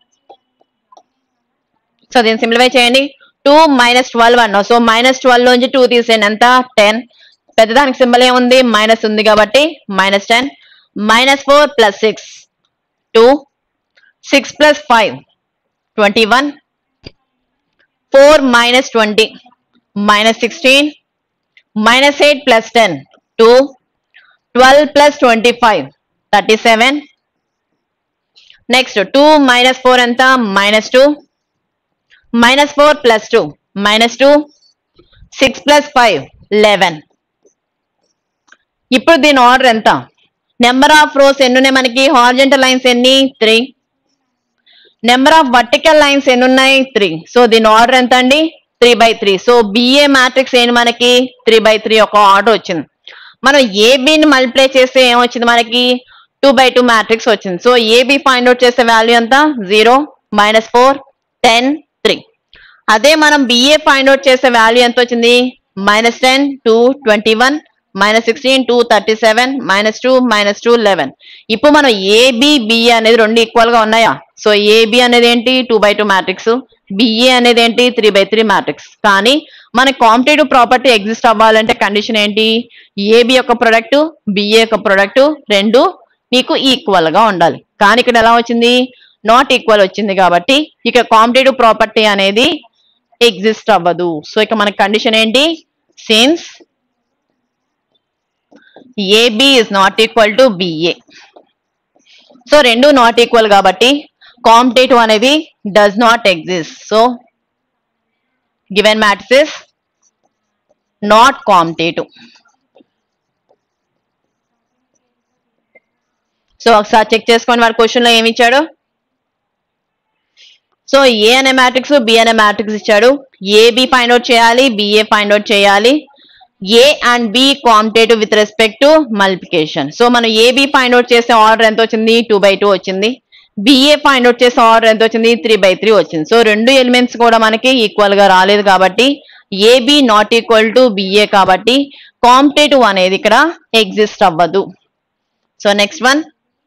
so దీన్ని simplify చేయండి two minus twelve అన్నాం so minus twelve నుంచి two తీసేయండి ఎంత ten పెద్దదానికి symbol ఏముంది minus ఉంది కాబట్టి minus ten minus four plus six two six plus five twenty one four minus twenty minus sixteen minus eight plus ten two twelve plus twenty five thirty seven next two minus four ఎంత minus two minus four plus two minus two six plus five eleven ఇప్పుడు దీని order ఎంత number of rows ఎన్ని ఉన్నాయి మనకి horizontal lines ఎన్ని three number of vertical lines ఎన్ని ఉన్నాయి త్రీ సో దీని ఆర్డర్ ఎంత అండి three by three so BA matrix ఏంటి మనకి త్రీ బై త్రీ ఒక ఆర్డర్ వచ్చింది మనం ఏబిని మల్టిప్లై చేస్తే ఏమొచ్చింది మనకి టూ బై టూ మ్యాట్రిక్స్ వచ్చింది సో ఏబి ఫైండ్ అవుట్ చేసే వాల్యూ ఎంత zero minus four ten three అదే మనం బిఏ ఫైండ్ అవుట్ చేసే వాల్యూ ఎంత వచ్చింది minus ten two twenty one minus sixteen two thirty seven minus two minus two eleven ఇప్పుడు మనం ఏబి బిఏ అనేది రెండు ఈక్వల్ గా ఉన్నాయా సో ఏబి అనేది ఏంటి two by two matrix BA అనేది ఏంటి త్రీ బై త్రీ మ్యాట్రిక్స్ కానీ మన కాంపిటేటివ్ ప్రాపర్టీ ఎగ్జిస్ట్ అవ్వాలంటే కండిషన్ ఏంటి ఏబి యొక్క ప్రొడక్ట్ బిఏ యొక్క ప్రొడక్ట్ రెండు మీకు ఈక్వల్ గా ఉండాలి కానీ ఇక్కడ ఎలా వచ్చింది నాట్ ఈక్వల్ వచ్చింది కాబట్టి ఇక కాంపిటేటివ్ ప్రాపర్టీ అనేది ఎగ్జిస్ట్ అవ్వదు సో ఇక మన కండిషన్ ఏంటి since AB is not equal to BA so రెండు నాట్ ఈక్వల్ కాబట్టి కాంపిటేటివ్ అనేది does not exist so given matrix not competitive so ఒకసారి చెక్ చేసుకోండి వాడు క్వశ్చన్ లో ఏమి ఇచ్చాడు సో ఏ అనే మ్యాట్రిక్స్ బి అనే మ్యాట్రిక్స్ ఇచ్చాడు ఏబి ఫైండ్ అవుట్ చేయాలి బిఏ ఫైండ్ అవుట్ చేయాలి A and B competitive with respect to multiplication so మనం ఏబి ఫైండ్ అవుట్ చేసే ఆర్డర్ ఎంత వచ్చింది టూ బై టూ వచ్చింది బిఏ ఫైండ్ అవుట్ చేసే ఆర్డర్ ఎంత వచ్చింది త్రీ బై త్రీ వచ్చింది సో రెండు ఎలిమెంట్స్ కూడా మనకి ఈక్వల్ గా రాలేదు కాబట్టి AB not equal to BA కాబట్టి కాంపిటేటివ్ అనేది ఇక్కడ ఎగ్జిస్ట్ అవ్వదు so next one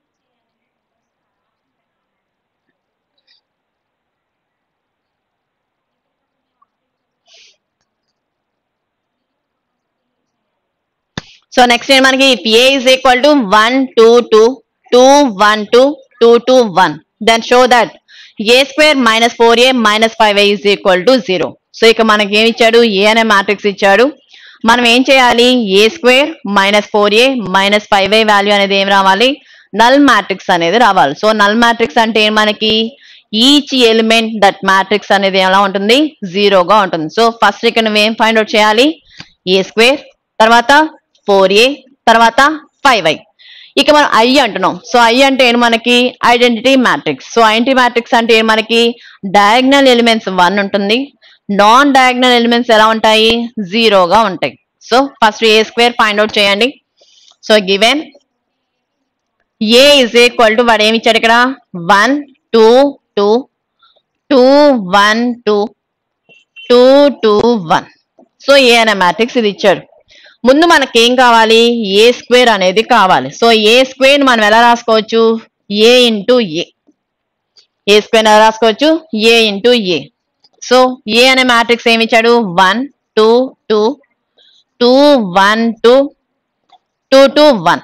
so next ఏంటి మనకి if A is equal to one two two two one two two two one then show that A square minus four A minus five A is equal to zero so ఇక మనకి ఏమి ఇచ్చాడు ఏ అనే matrix ఇచ్చాడు మనం ఏం చేయాలి ఏ square minus four A minus five A value అనేది ఏం రావాలి నల్ మ్యాట్రిక్స్ అనేది రావాలి సో నల్ మ్యాట్రిక్స్ అంటే ఏం మనకి ఈచ్ ఎలిమెంట్ దట్ మ్యాట్రిక్స్ అనేది ఎలా ఉంటుంది జీరోగా ఉంటుంది సో ఫస్ట్ ఇక్కడ నువ్వు ఏం ఫైండ్ అవుట్ చేయాలి ఏ స్క్వేర్ తర్వాత ఫోర్ ఏ తర్వాత ఫైవ్ ఐ ఇక మనం ఐ అంటున్నాం సో ఐ అంటే ఏంటి మనకి identity matrix so identity matrix అంటే ఏంటి మనకి డయాగ్నల్ ఎలిమెంట్స్ వన్ ఉంటుంది నాన్ డయాగ్నల్ ఎలిమెంట్స్ ఎలా ఉంటాయి జీరోగా ఉంటాయి so first A square find out చేయండి so given A is equal to వాడు ఏమి ఇచ్చాడు ఇక్కడ one two two two one two two two one so A అనే మ్యాట్రిక్స్ ఇది ఇచ్చాడు ముందు మనకి ఏం కావాలి ఏ స్క్వేర్ అనేది కావాలి సో ఏ స్క్వేర్ మనం ఎలా రాసుకోవచ్చు ఏ ఇంటూ ఏ ఏ స్క్వేర్ ఎలా రాసుకోవచ్చు ఏ ఇంటూ ఏ సో ఏ అనే మ్యాట్రిక్స్ ఏమి ఇచ్చాడు one two two two one two two two one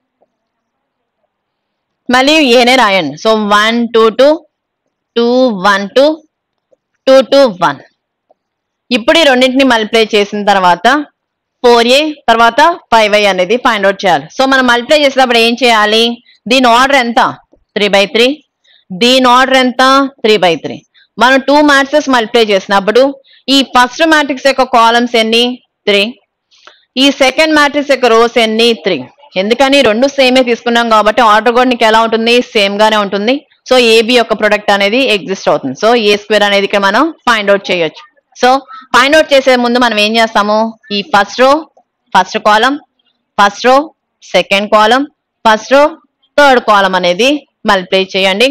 మళ్ళీ ఏనే రాయండి so one two two two one two two two one ఇప్పుడు ఈ రెండింటిని మల్టిప్లై చేసిన తర్వాత ఫోర్ ఏ తర్వాత ఫైవ్ ఐ అనేది ఫైండ్ అవుట్ చేయాలి సో మనం మల్టిప్లై చేసేటప్పుడు ఏం చేయాలి దీని ఆర్డర్ ఎంత త్రీ బై త్రీ దీని ఆర్డర్ ఎంత త్రీ బై త్రీ మనం టూ మ్యాట్రిక్స్ మల్టిప్లై చేసినప్పుడు ఈ ఫస్ట్ మ్యాట్రిక్స్ యొక్క కాలమ్స్ ఎన్ని త్రీ ఈ సెకండ్ మ్యాట్రిక్స్ యొక్క రోస్ ఎన్ని త్రీ ఎందుకని రెండు సేమే తీసుకున్నాం కాబట్టి ఆర్డర్ కూడా నీకు ఎలా ఉంటుంది సేమ్ గానే ఉంటుంది సో ఏబి యొక్క ప్రొడక్ట్ అనేది ఎగ్జిస్ట్ అవుతుంది సో ఏ స్క్వేర్ అనేది ఇక్కడ మనం ఫైండ్ అవుట్ చేయొచ్చు సో ఫైండ్ అవుట్ చేసే ముందు మనం ఏం చేస్తాము ఈ first row first column first row second column first row third column అనేది మల్టిప్లై చేయండి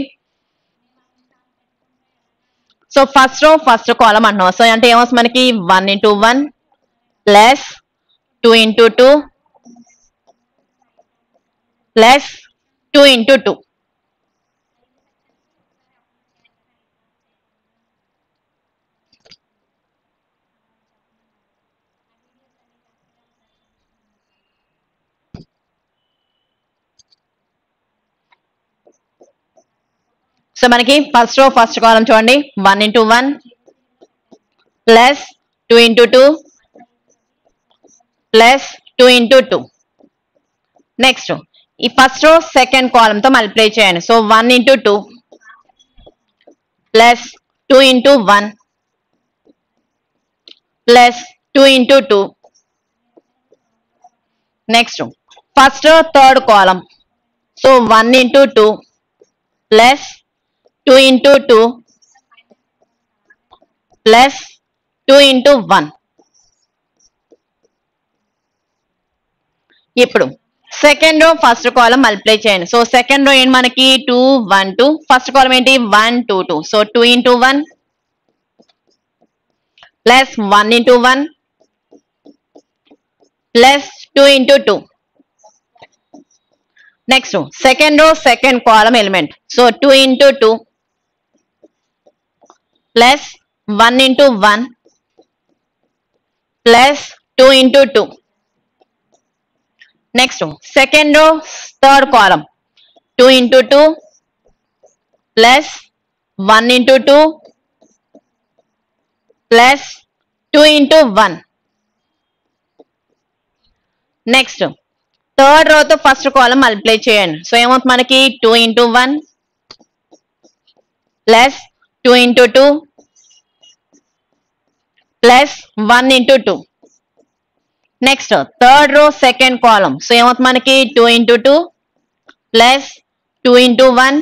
so first row first column అంటున్నాం సో అంటే ఏమొస్తుంది మనకి one into one plus two into two plus two into two so మనకి first row first కాలం చూడండి one into one plus two into two plus two into two next ఈ first row second column తో multiply చేయండి so one into two plus two into one plus two into two next first third column so one into two plus two into two plus two into one ఇప్పుడు second row first column multiply చేయండి so second row ఏంటి మనకి two one two first column ఏంటి one two two so two into one plus one into one plus two into two next second row second column element so two into two plus one into one plus two into two next second row third column two into two plus one into two plus two into one next third రోతో first column multiply చేయండి so ఏమవుతుంది మనకి two into one plus two into two plus one into two next third row second column so ఏమవుతుంది మనకి two into two plus two into one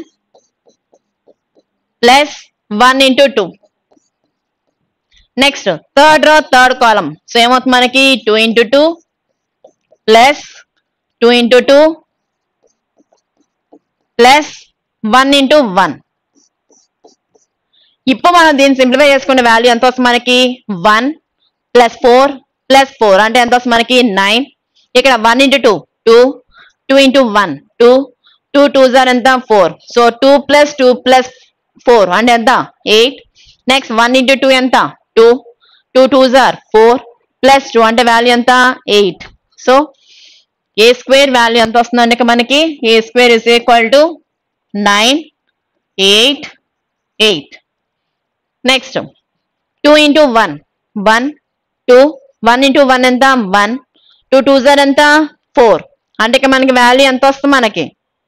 plus one into two next third row third column so ఏమవుతుంది మనకి two into two plus two into two plus one into one ఇప్పుడు మనం దీన్ని simplify చేసుకునే value ఎంత వస్తుంది మనకి one plus four plus four అంటే ఎంత వస్తుంది మనకి నైన్ ఇక్కడ one into two two two into one two two two jar ఎంత four so two plus two plus four అంటే ఎంత eight next one into two ఎంత two two two are four plus two అంటే value ఎంత eight so ఏ square value ఎంత వస్తుందంటే మనకి A square is equal to nine eight eight next two into one one two one into one ఎంత one two two jar ఎంత four అంటే ఇక మనకి వాల్యూ ఎంత వస్తుంది మనకి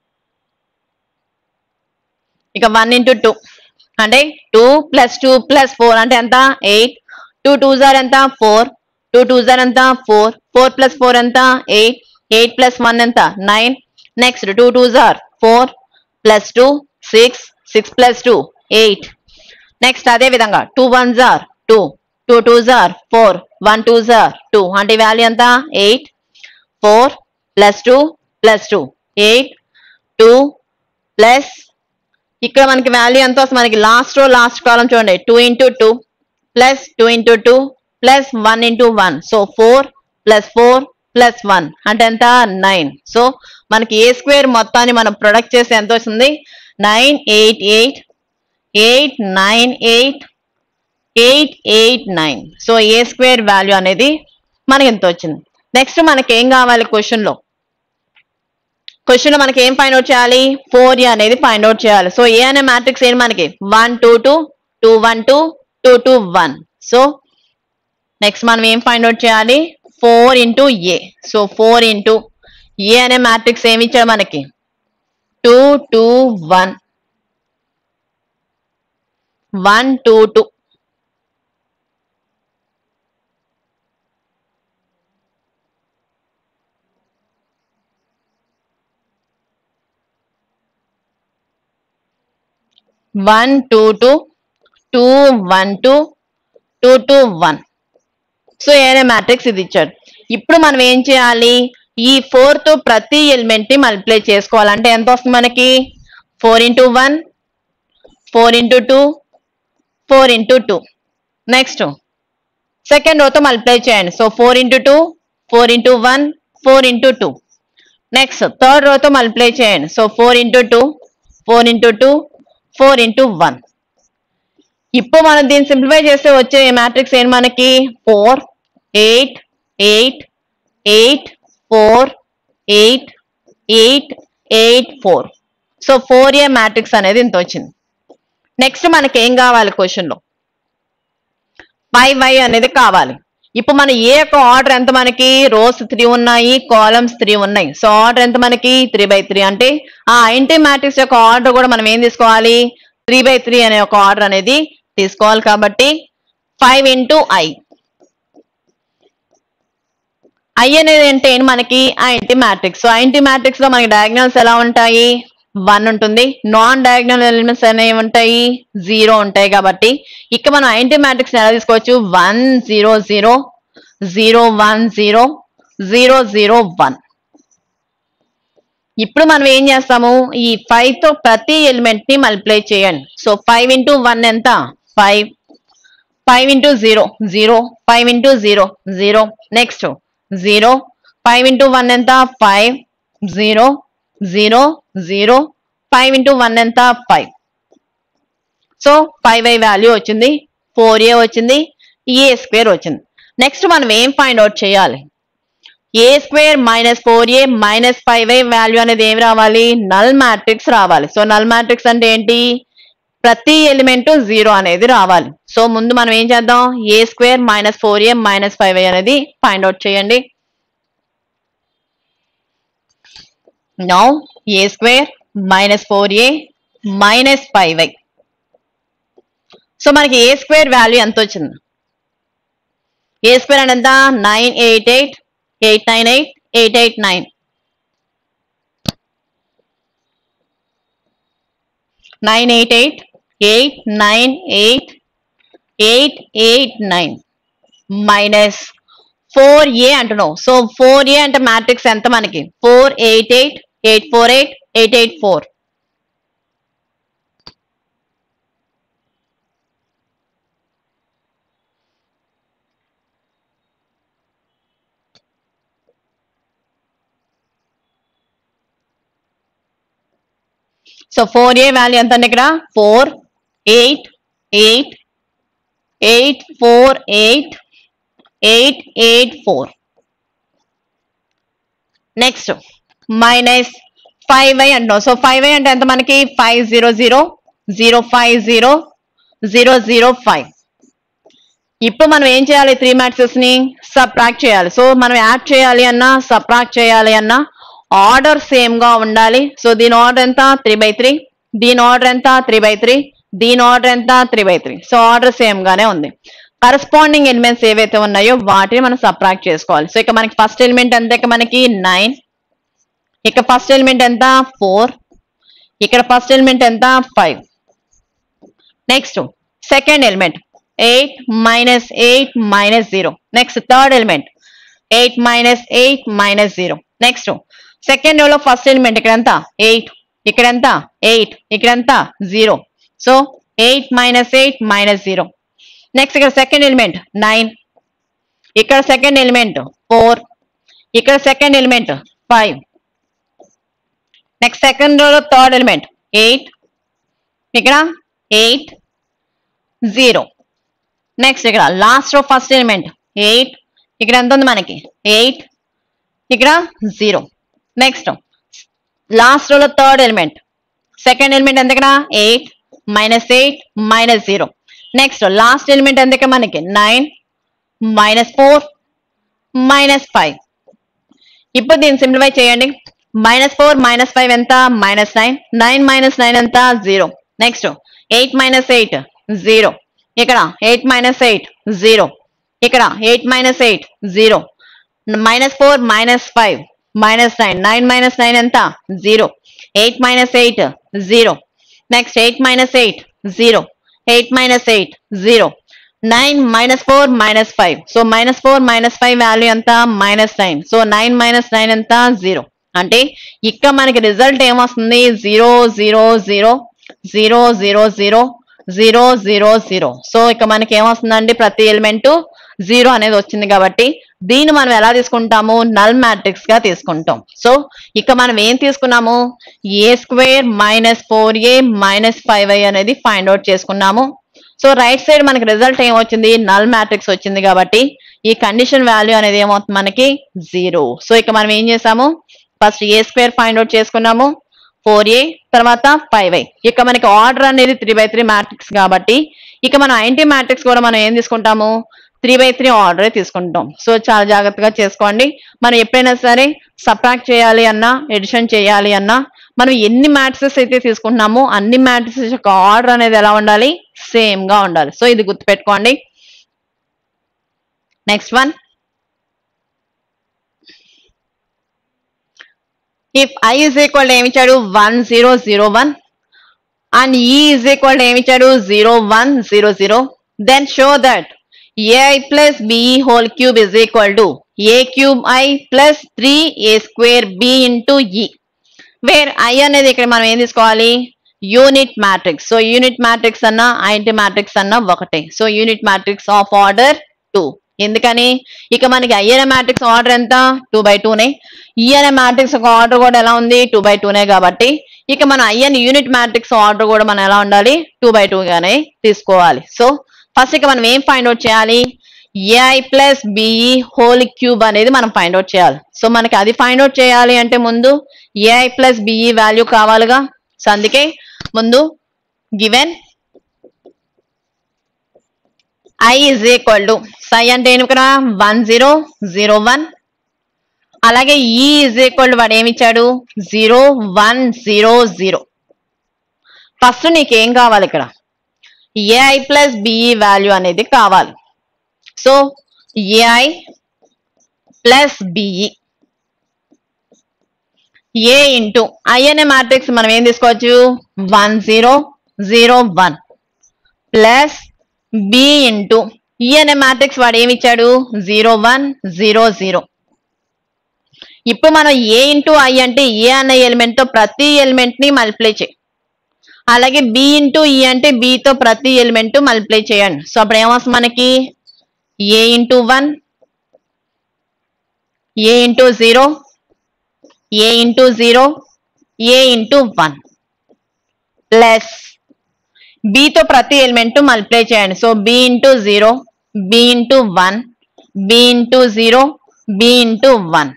ఇక వన్ ఇంటూ టూ అంటే two plus two plus four అంటే ఎంత ఎయిట్ టూ టూ జార్ ఎంత ఫోర్ టూ టూ జార్ ఎంత ఫోర్ ఫోర్ ప్లస్ ఫోర్ ఎంత ఎయిట్ ఎయిట్ ప్లస్ వన్ ఎంత nine next two two are four plus two six six plus two eight next అదే విధంగా two one are two two two are four one two are two అంటే value ఎంత eight four plus two plus two eight two plus ఇక్కడ మనకి value ఎంత వస్తుంది మనకి last రో లాస్ట్ కాలం చూడండి two into two plus two into two plus one into one so four plus four plus one అంటే ఎంత నైన్ సో మనకి ఏ స్క్వేర్ మొత్తాన్ని మనం ప్రొడక్ట్ చేస్తే ఎంత వస్తుంది nine eight eight eight nine eight eight eight nine so ఏ square value అనేది మనకి ఎంత వచ్చింది నెక్స్ట్ మనకి ఏం కావాలి క్వశ్చన్ లో క్వశ్చన్ లో మనకి ఏం ఫైండ్ అవుట్ చేయాలి ఫోర్ ఏ అనేది ఫైండ్ అవుట్ చేయాలి సో ఏ అనే మ్యాట్రిక్స్ ఏంటి మనకి one two two two one two two two one so next మనం ఏం ఫైండ్ అవుట్ చేయాలి four into A so four into A అనే మ్యాట్రిక్స్ ఏమి ఇచ్చాడు మనకి two two one one two two one two two two one two two two one so ఏనే matrix ఇది ఇచ్చాడు ఇప్పుడు మనం ఏం చేయాలి ఈ ఫోర్ తో ప్రతి ఎలిమెంట్ ని మల్టిప్లై చేసుకోవాలంటే ఎంత వస్తుంది మనకి four into one four into two four into two next second రోతో మల్టిప్లై చేయండి so four into two four into one four into two next third రోతో మల్టిప్లై చేయండి so four into two four into two four into one ఇప్పుడు మనం దీన్ని simplify చేస్తే వచ్చే matrix ఏంటి మనకి four eight eight eight four eight eight eight four so four A matrix అనేది ఇంత వచ్చింది నెక్స్ట్ మనకి ఏం కావాలి క్వశ్చన్ లో ఫైవ్ వై అనేది కావాలి ఇప్పుడు మన ఏ యొక్క ఆర్డర్ ఎంత మనకి రోస్ త్రీ ఉన్నాయి కాలమ్స్ త్రీ ఉన్నాయి సో ఆర్డర్ ఎంత మనకి త్రీ బై త్రీ అంటే ఆ ఐంటీ మ్యాట్రిక్స్ యొక్క ఆర్డర్ కూడా మనం ఏం తీసుకోవాలి త్రీ బై త్రీ అనే ఒక ఆర్డర్ అనేది తీసుకోవాలి కాబట్టి ఫైవ్ ఇంటూ ఐ ఐ అనేది అంటే ఏంటి మనకి identity matrix so identity matrix లో మనకి డయాగ్నల్స్ ఎలా ఉంటాయి వన్ ఉంటుంది నాన్ డయాగ్నల్ ఎలిమెంట్స్ అనేవి ఉంటాయి జీరో ఉంటాయి కాబట్టి ఇక్కడ మనం ఐంటీ మ్యాట్రిక్స్ ఎలా తీసుకోవచ్చు one zero zero zero one zero zero zero one ఇప్పుడు మనం ఏం చేస్తాము ఈ ఫైవ్ తో ప్రతి ఎలిమెంట్ ని మల్టిప్లై చేయండి సో ఫైవ్ ఇంటూ వన్ ఎంత five five into zero zero five into zero zero next zero five into one ఎంత five zero zero zero five into one ఎంత five so five I value వచ్చింది four A వచ్చింది A square వచ్చింది next మనం ఏం find out చేయాలి ఏ square minus four A minus five I value అనేది ఏం రావాలి నల్ మ్యాట్రిక్స్ రావాలి సో నల్ మ్యాట్రిక్స్ అంటే ఏంటి ప్రతి ఎలిమెంట్ జీరో అనేది రావాలి సో ముందు మనం ఏం చేద్దాం A square minus four A minus five I అనేది ఫైండ్ అవుట్ చేయండి now A square minus four A minus five I so మనకి ఏ స్క్వేర్ వాల్యూ ఎంత వచ్చింది ఏ స్క్వేర్ అంటే ఎంత nine eight eight eight nine eight eight eight nine nine eight eight eight nine eight eight eight nine minus four A అంటున్నావు so four A అంటే matrix ఎంత మనకి four eight eight eight four eight eight eight four so four A value ఎంత అండి ఇక్కడ four eight eight eight four eight eight eight four next minus five I అంటున్నాం so five I అంటే ఎంత మనకి five zero zero zero five zero zero zero five ఇప్పుడు మనం ఏం చేయాలి త్రీ మ్యాట్రిక్స్ ని సబ్ట్రాక్ట్ చేయాలి సో మనం యాడ్ చేయాలి అన్నా సబ్ట్రాక్ట్ చేయాలి అన్నా ఆర్డర్ సేమ్ గా ఉండాలి సో దీని ఆర్డర్ ఎంత త్రీ బై త్రీ దీని ఆర్డర్ ఎంత త్రీ బై త్రీ దీని ఆర్డర్ ఎంత three by three so order same గానే ఉంది కరస్పాండింగ్ ఎలిమెంట్స్ ఏవైతే ఉన్నాయో వాటిని మనం సబ్ట్రాక్ట్ చేసుకోవాలి సో ఇక మనకి ఫస్ట్ ఎలిమెంట్ ఎంత ఇక మనకి నైన్ ఇక ఫస్ట్ ఎలిమెంట్ ఎంత ఫోర్ ఇక్కడ ఫస్ట్ ఎలిమెంట్ ఎంత five next second element eight minus eight minus zero next third element eight minus eight minus zero next second లో ఫస్ట్ ఎలిమెంట్ ఇక్కడ ఎంత ఎయిట్ ఇక్కడ ఎంత ఎయిట్ ఇక్కడ ఎంత zero so eight minus eight minus zero next ఇక్కడ second element nine ఇక్కడ second element four ఇక్కడ second element five next second రోలో థర్డ్ ఎలిమెంట్ ఎయిట్ ఇక్కడ ఎయిట్ జీరో నెక్స్ట్ ఇక్కడ last row first element eight ఇక్కడ ఎంత ఉంది మనకి ఎయిట్ ఇక్కడ జీరో నెక్స్ట్ లాస్ట్ రోలో థర్డ్ ఎలిమెంట్ సెకండ్ ఎలిమెంట్ ఎంత ఇక్కడ eight minus eight minus zero next last element ఎంత ఇక్కడ మనకి nine minus four minus five ఇప్పుడు దీన్ని సింప్లిఫై చేయండి మైనస్ ఫోర్ మైనస్ ఫైవ్ ఎంత minus nine nine minus nine ఎంత zero next eight minus eight zero ఇక్కడ ఎయిట్ మైనస్ ఎయిట్ జీరో ఇక్కడ eight minus eight zero minus four minus five minus nine nine minus nine ఎంత zero eight minus eight zero next eight minus eight zero eight minus eight zero nine minus four minus five so minus four minus five value ఎంత minus nine so nine minus nine ఎంత zero అంటే ఇక్కడ మనకి result ఏమొస్తుంది zero zero zero zero zero zero zero zero zero so ఇక మనకి ఏమొస్తుందండి ప్రతి element zero అనేది వచ్చింది కాబట్టి దీన్ని మనం ఎలా తీసుకుంటాము నల్ మ్యాట్రిక్స్ గా తీసుకుంటాం సో ఇక మనం ఏం తీసుకున్నాము A square minus four A minus five I అనేది ఫైండ్ అవుట్ చేసుకున్నాము సో రైట్ సైడ్ మనకి రిజల్ట్ ఏమొచ్చింది నల్ మ్యాట్రిక్స్ వచ్చింది కాబట్టి ఈ కండిషన్ వాల్యూ అనేది ఏమవుతుంది మనకి జీరో సో ఇక మనం ఏం చేసాము first A square find out చేసుకున్నాము ఫోర్ ఏ తర్వాత ఫైవ్ ఐ ఇక మనకి ఆర్డర్ అనేది త్రీ బై త్రీ మ్యాట్రిక్స్ కాబట్టి ఇక మనం ఐంటీ మ్యాట్రిక్స్ కూడా మనం ఏం తీసుకుంటాము త్రీ బై త్రీ ఆర్డరే తీసుకుంటాం సో చాలా జాగ్రత్తగా చేసుకోండి మనం ఎప్పుడైనా సరే సబ్ట్రాక్ట్ చేయాలి అన్నా ఎడిషన్ చేయాలి అన్నా మనం ఎన్ని మ్యాట్రిక్స్ అయితే తీసుకుంటున్నామో అన్ని మ్యాట్రిక్స్ యొక్క ఆర్డర్ అనేది ఎలా ఉండాలి సేమ్ గా ఉండాలి సో ఇది గుర్తుపెట్టుకోండి next one if I is equal ఏమి ఇచ్చాడు one zero zero one and E is equal ఏమి ఇచ్చాడు zero one zero zero then show that a I plus BE whole cube is equal to A cube I plus three A square B into E where I అనేది ఇక్కడ మనం ఏం తీసుకోవాలి unit matrix so unit matrix అన్న ఐంటి matrix అన్న ఒకటే so unit matrix of order two ఎందుకని ఇక మనకి ఐ అనే మ్యాట్రిక్స్ ఆర్డర్ ఎంత టూ బై టూనే ఈ అనే మ్యాట్రిక్స్ ఒక ఆర్డర్ కూడా ఎలా ఉంది టూ బై టూనే కాబట్టి ఇక మన ఐ అనే యూనిట్ మ్యాట్రిక్స్ ఆర్డర్ కూడా మనం ఎలా ఉండాలి టూ బై టూ గానే తీసుకోవాలి సో ఫస్ట్ ఇక మనం ఏం ఫైండ్ అవుట్ చేయాలి AI plus BE whole cube అనేది మనం ఫైండ్ అవుట్ చేయాలి సో మనకి అది ఫైండ్ అవుట్ చేయాలి అంటే ముందు ఏఐ ప్లస్ బిఈ వాల్యూ కావాలిగా సో అందుకే ముందు given I is equal to సై అంటే ఏంటి ఇక్కడ వన్ జీరో జీరో వన్ అలాగే ఈ ఇజ్ ఈక్వల్ టు వాడు ఏమి ఇచ్చాడు zero one zero zero first నీకేం కావాలి ఇక్కడ ఏఐ ప్లస్ బిఈ వాల్యూ అనేది కావాలి so AI plus b E a into I అనే మ్యాట్రిక్స్ మనం ఏం తీసుకోవచ్చు one zero zero one plus b into E అనే మ్యాట్రిక్స్ వాడు ఏమి ఇచ్చాడు జీరో వన్ జీరో జీరో ఇప్పుడు మనం ఏ ఇంటూ ఐ అంటే ఏ అనే ఎలిమెంట్ తో ప్రతి ఎలిమెంట్ ని మల్టిప్లై చేయి అలాగే బి ఇంటూ ఈ అంటే B తో ప్రతి ఎలిమెంట్ మల్టిప్లై చేయండి సో అప్పుడు ఏమొస్తుంది మనకి ఏ into one a into zero a into zero a into one plus తో ప్రతి ఎలిమెంట్ మల్టిప్లై చేయండి so b into zero b into one b into zero b into one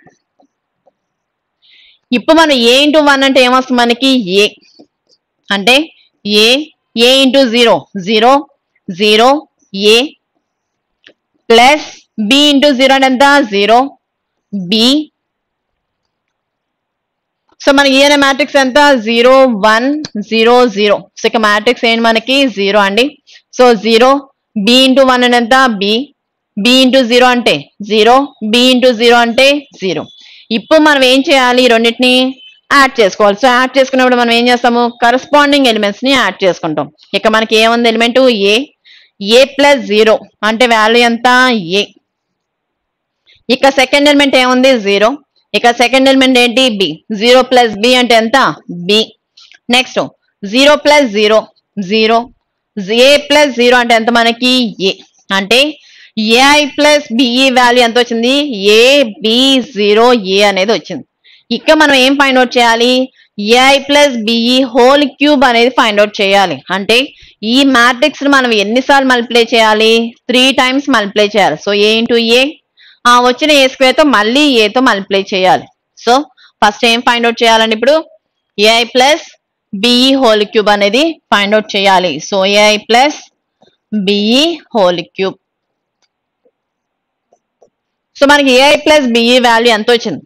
ఇప్పుడు మనం ఏ ఇంటూ వన్ అంటే ఏమొస్తుంది మనకి ఏ అంటే a a into zero zero zero a plus b into zero అంటే ఎంత జీరో బి సో మన ఈ అనే మ్యాట్రిక్స్ ఎంత zero one zero zero so ఇక మ్యాట్రిక్స్ ఏంటి మనకి జీరో అండి so zero b into one అంటే ఎంత బి బి ఇంటూ జీరో అంటే జీరో బి ఇంటూ జీరో అంటే జీరో ఇప్పుడు మనం ఏం చేయాలి ఈ రెండింటిని యాడ్ చేసుకోవాలి సో యాడ్ చేసుకున్నప్పుడు మనం ఏం చేస్తాము కరస్పాండింగ్ ఎలిమెంట్స్ ని యాడ్ చేసుకుంటాం ఇక మనకి ఏముంది element a a plus zero అంటే వాల్యూ ఎంత ఏ ఇక సెకండ్ ఎలిమెంట్ ఏముంది జీరో ఇక సెకండ్ ఎలిమెంట్ ఏంటి బి జీరో ప్లస్ బి అంటే ఎంత b next zero plus zero zero a plus zero అంటే ఎంత మనకి ఏ అంటే ఏఐ ప్లస్ బిఈ వాల్యూ ఎంత వచ్చింది ఏ బి జీరో ఏ అనేది వచ్చింది ఇక్కడ మనం ఏం ఫైండ్ అవుట్ చేయాలి AI plus BE whole cube అనేది ఫైండ్ అవుట్ చేయాలి అంటే ఈ మ్యాట్రిక్స్ మనం ఎన్నిసార్లు మల్టిప్లై చేయాలి త్రీ టైమ్స్ మల్టిప్లై చేయాలి సో ఏ ఇంటూ ఏ ఆ వచ్చిన ఏ స్క్వేర్ తో మళ్ళీ ఏతో మల్టిప్లై చేయాలి సో ఫస్ట్ ఏం ఫైండ్ అవుట్ చేయాలండి ఇప్పుడు a I plus BE whole cube అనేది ఫైండ్ అవుట్ చేయాలి so AI plus BE whole cube so మనకి ఏఐ ప్లస్ బిఈ వాల్యూ ఎంత వచ్చింది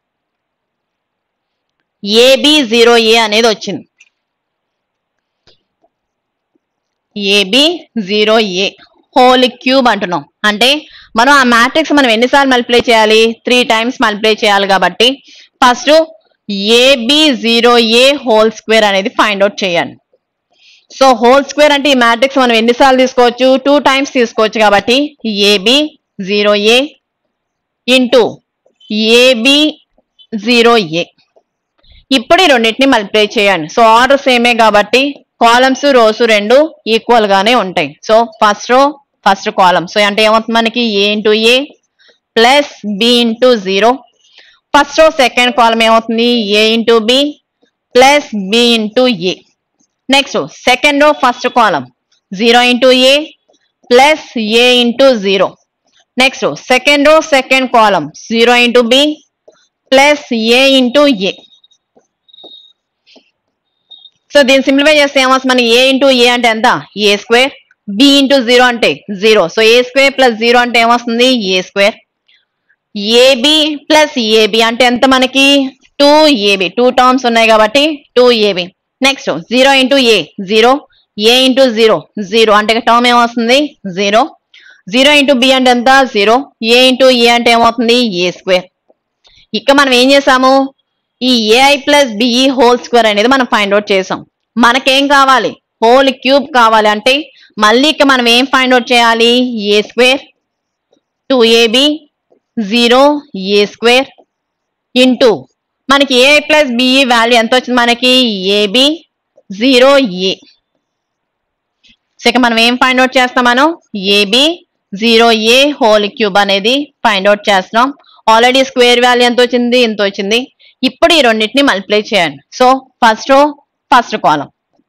ఏబి జీరో ఏ అనేది వచ్చింది a b zero a whole cube అంటున్నాం అంటే మనం ఆ మ్యాట్రిక్స్ మనం ఎన్నిసార్లు మల్టిప్లై చేయాలి త్రీ టైమ్స్ మల్టిప్లై చేయాలి కాబట్టి first a b zero a whole square అనేది ఫైండ్ అవుట్ చేయాలి సో హోల్ స్క్వేర్ అంటే ఈ మ్యాట్రిక్స్ మనం ఎన్నిసార్లు తీసుకోవచ్చు టూ టైమ్స్ తీసుకోవచ్చు కాబట్టి a b zero a into a b zero a ఇప్పుడు ఈ రెండింటిని మల్టిప్లై చేయండి సో ఆర్డర్ సేమే కాబట్టి కాలమ్స్ రోస్ రెండు ఈక్వల్ గానే ఉంటాయి so first row first column so అంటే ఏమవుతుంది మనకి ఏ into a plus b into zero first row second column ఏమవుతుంది a into b plus b into a next second row first column zero into a plus a into zero next second row second column zero into b plus a into A so దీన్ని simplify చేస్తే ఏమొస్తుంది మనకి ఏ into a అంటే ఎంత a square B into zero అంటే zero so ఏ square plus zero అంటే ఏమొస్తుంది a square a b plus a b అంటే ఎంత మనకి టూ ఏబి టూ టర్మ్స్ ఉన్నాయి కాబట్టి two a b next zero into a zero a into zero zero అంటే టర్మ్ ఏమొస్తుంది జీరో జీరో ఇంటూ బి అంటే ఎంత జీరో ఏ ఇంటూ ఏ అంటే ఏమవుతుంది ఏ స్క్వేర్ ఇక్కడ మనం ఏం చేసాము ఈ a I plus BE whole square అనేది మనం ఫైండ్ అవుట్ చేసాం మనకేం కావాలి హోల్ క్యూబ్ కావాలి అంటే మళ్ళీ ఇక్కడ మనం ఏం ఫైండ్ అవుట్ చేయాలి ఏ square two a b zero a square into మనకి ఏఐ ప్లస్ బిఈ వాల్యూ ఎంత వచ్చింది మనకి ఏబి జీరో ఏ సో ఇక మనం ఏం ఫైండ్ అవుట్ చేస్తాం మనం a b zero a whole cube అనేది ఫైండ్ అవుట్ చేస్తున్నాం ఆల్రెడీ స్క్వేర్ వాల్యూ ఎంత వచ్చింది ఎంత వచ్చింది ఇప్పుడు ఈ రెండింటిని మల్టిప్లై చేయండి so first row first column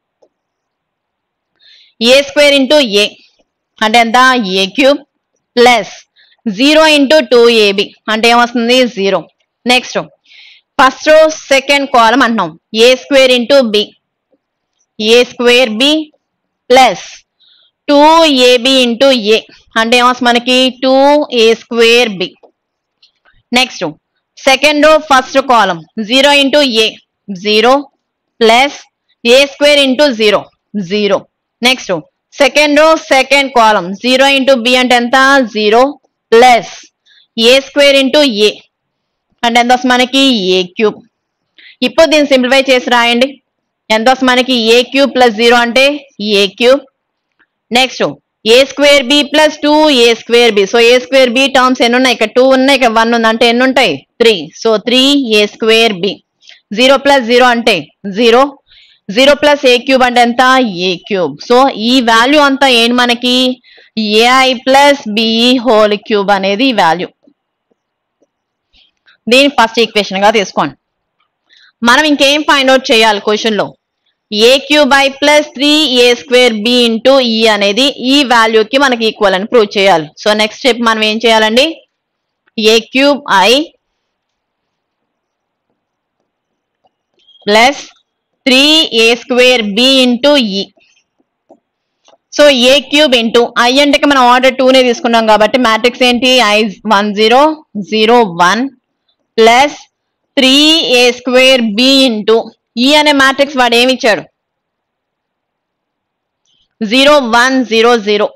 a square into a అంటే ఎంత ఏ cube plus zero into two a b అంటే ఏమొస్తుంది zero next first row second column అంటున్నాం a square into b a square b plus two a b into a అంటే ఏమొస్తుంది మనకి two a square B next second row first column zero into a zero plus a square into zero zero next second row second column zero into b అంటే ఎంత zero plus a square into a అంటే ఎంత వస్తుంది మనకి A cube ఇప్పుడు దీన్ని simplify చేసి రాయండి ఎంత వస్తుంది మనకి ఏ క్యూబ్ ప్లస్ జీరో అంటే ఏ cube next a square b plus two a square B so A square b terms ఎన్ని ఉన్నాయి ఇక్కడ టూ ఉన్నాయి ఇక్కడ వన్ ఉంది అంటే ఎన్ని ఉంటాయి త్రీ సో త్రీ ఏ square B zero plus zero అంటే zero zero plus a cube అంటే ఎంత ఏ క్యూబ్ సో ఈ వాల్యూ అంతా ఏంటి మనకి AI plus BE whole cube అనేది ఈ వాల్యూ దీని ఫస్ట్ ఈక్వేషన్ గా తీసుకోండి మనం ఇంకేం ఫైండ్ అవుట్ చేయాలి క్వశ్చన్ లో a cube I plus three A square B into E అనేది ఈ వాల్యూకి మనకి ఈక్వల్ అని ప్రూవ్ చేయాలి సో నెక్స్ట్ స్టెప్ మనం ఏం చేయాలండి A cube I plus three A square B into E so A cube into I అంటే మనం ఆర్డర్ టూనే తీసుకున్నాం కాబట్టి మ్యాట్రిక్స్ ఏంటి I one zero zero one plus three A square B into E అనే మ్యాట్రిక్స్ వాడు ఏమి ఇచ్చాడు zero one zero zero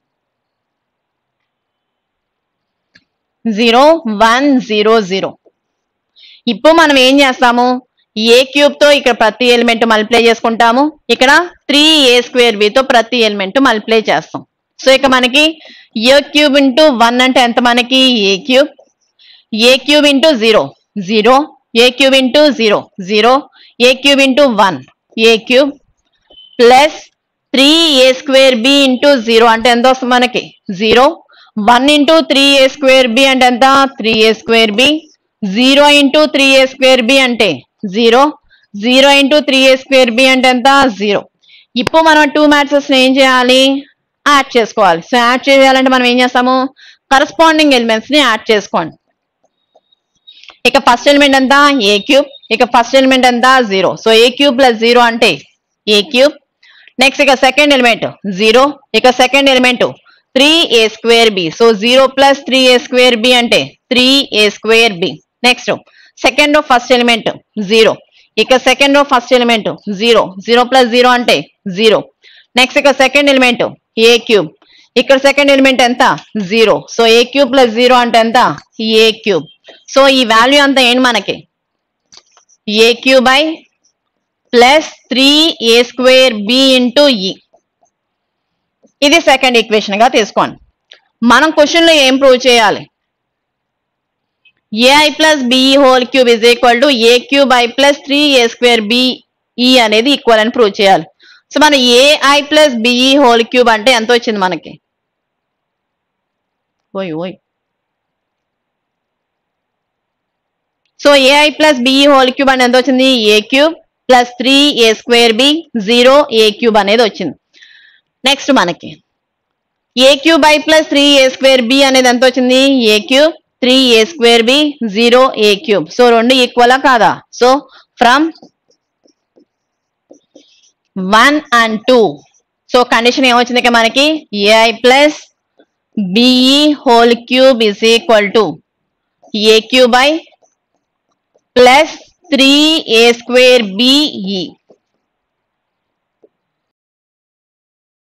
zero one zero zero ఇప్పుడు మనం ఏం చేస్తాము ఏ క్యూబ్ తో ఇక్కడ ప్రతి ఎలిమెంట్ మల్టిప్లై చేసుకుంటాము ఇక్కడ త్రీ ఏ స్క్వేర్ బి తో ప్రతి ఎలిమెంట్ మల్టిప్లై చేస్తాం సో ఇక మనకి ఏ క్యూబ్ ఇంటూ వన్ అంటే ఎంత మనకి A cube A cube into zero zero A cube into zero zero A cube into one A cube plus three A square B into zero అంటే ఎంత వస్తుంది మనకి జీరో వన్ ఇంటూ త్రీ ఏ square B అంటే ఎంత three ఏ square B zero into three ఏ square B అంటే zero zero into three ఏ square B అంటే ఎంత zero ఇప్పుడు మనం టూ మ్యాట్సెస్ ఏం చేయాలి యాడ్ చేసుకోవాలి సో యాడ్ చేయాలంటే మనం ఏం చేస్తాము కరస్పాండింగ్ ఎలిమెంట్స్ ని యాడ్ చేసుకోండి ఇక ఫస్ట్ ఎలిమెంట్ ఎంత ఏ క్యూబ్ ఇక ఫస్ట్ ఎలిమెంట్ ఎంత zero so A cube plus zero అంటే ఏ క్యూబ్ నెక్స్ట్ ఇక సెకండ్ ఎలిమెంట్ జీరో ఇక సెకండ్ ఎలిమెంట్ త్రీ ఏ square B so zero plus three ఏ స్క్వేర్ బి అంటే త్రీ ఏ square B next second row first element zero ఇక second row first element zero zero plus zero అంటే zero next ఇక second element A cube ఇక్కడ second element ఎంత zero so A cube plus zero అంటే ఎంత ఏ cube so ఈ value అంతా ఏంటి మనకి A cube I plus three A square B into E ఇది సెకండ్ ఈక్వేషన్ గా తీసుకోండి మనం క్వశ్చన్ లో ఏం ప్రూవ్ చేయాలి AI plus BE whole cube is equal to A cube I plus three A square B E అనేది ఈక్వల్ అని prove చేయాలి సో మన A I plus BE whole cube అంటే ఎంత వచ్చింది మనకి ఓయ్ ఓయ్ so AI plus BE whole cube అని ఎంత వచ్చింది A cube plus three A square B zero A cube అనేది వచ్చింది నెక్స్ట్ మనకి A cube I plus three A square B అనేది ఎంత వచ్చింది A cube three A square B zero A cube so రెండు ఈక్వలా కాదా so from one and two so condition ఏమొచ్చింది ఇక మనకి AI plus BE whole cube is equal to A cube I plus three A square BE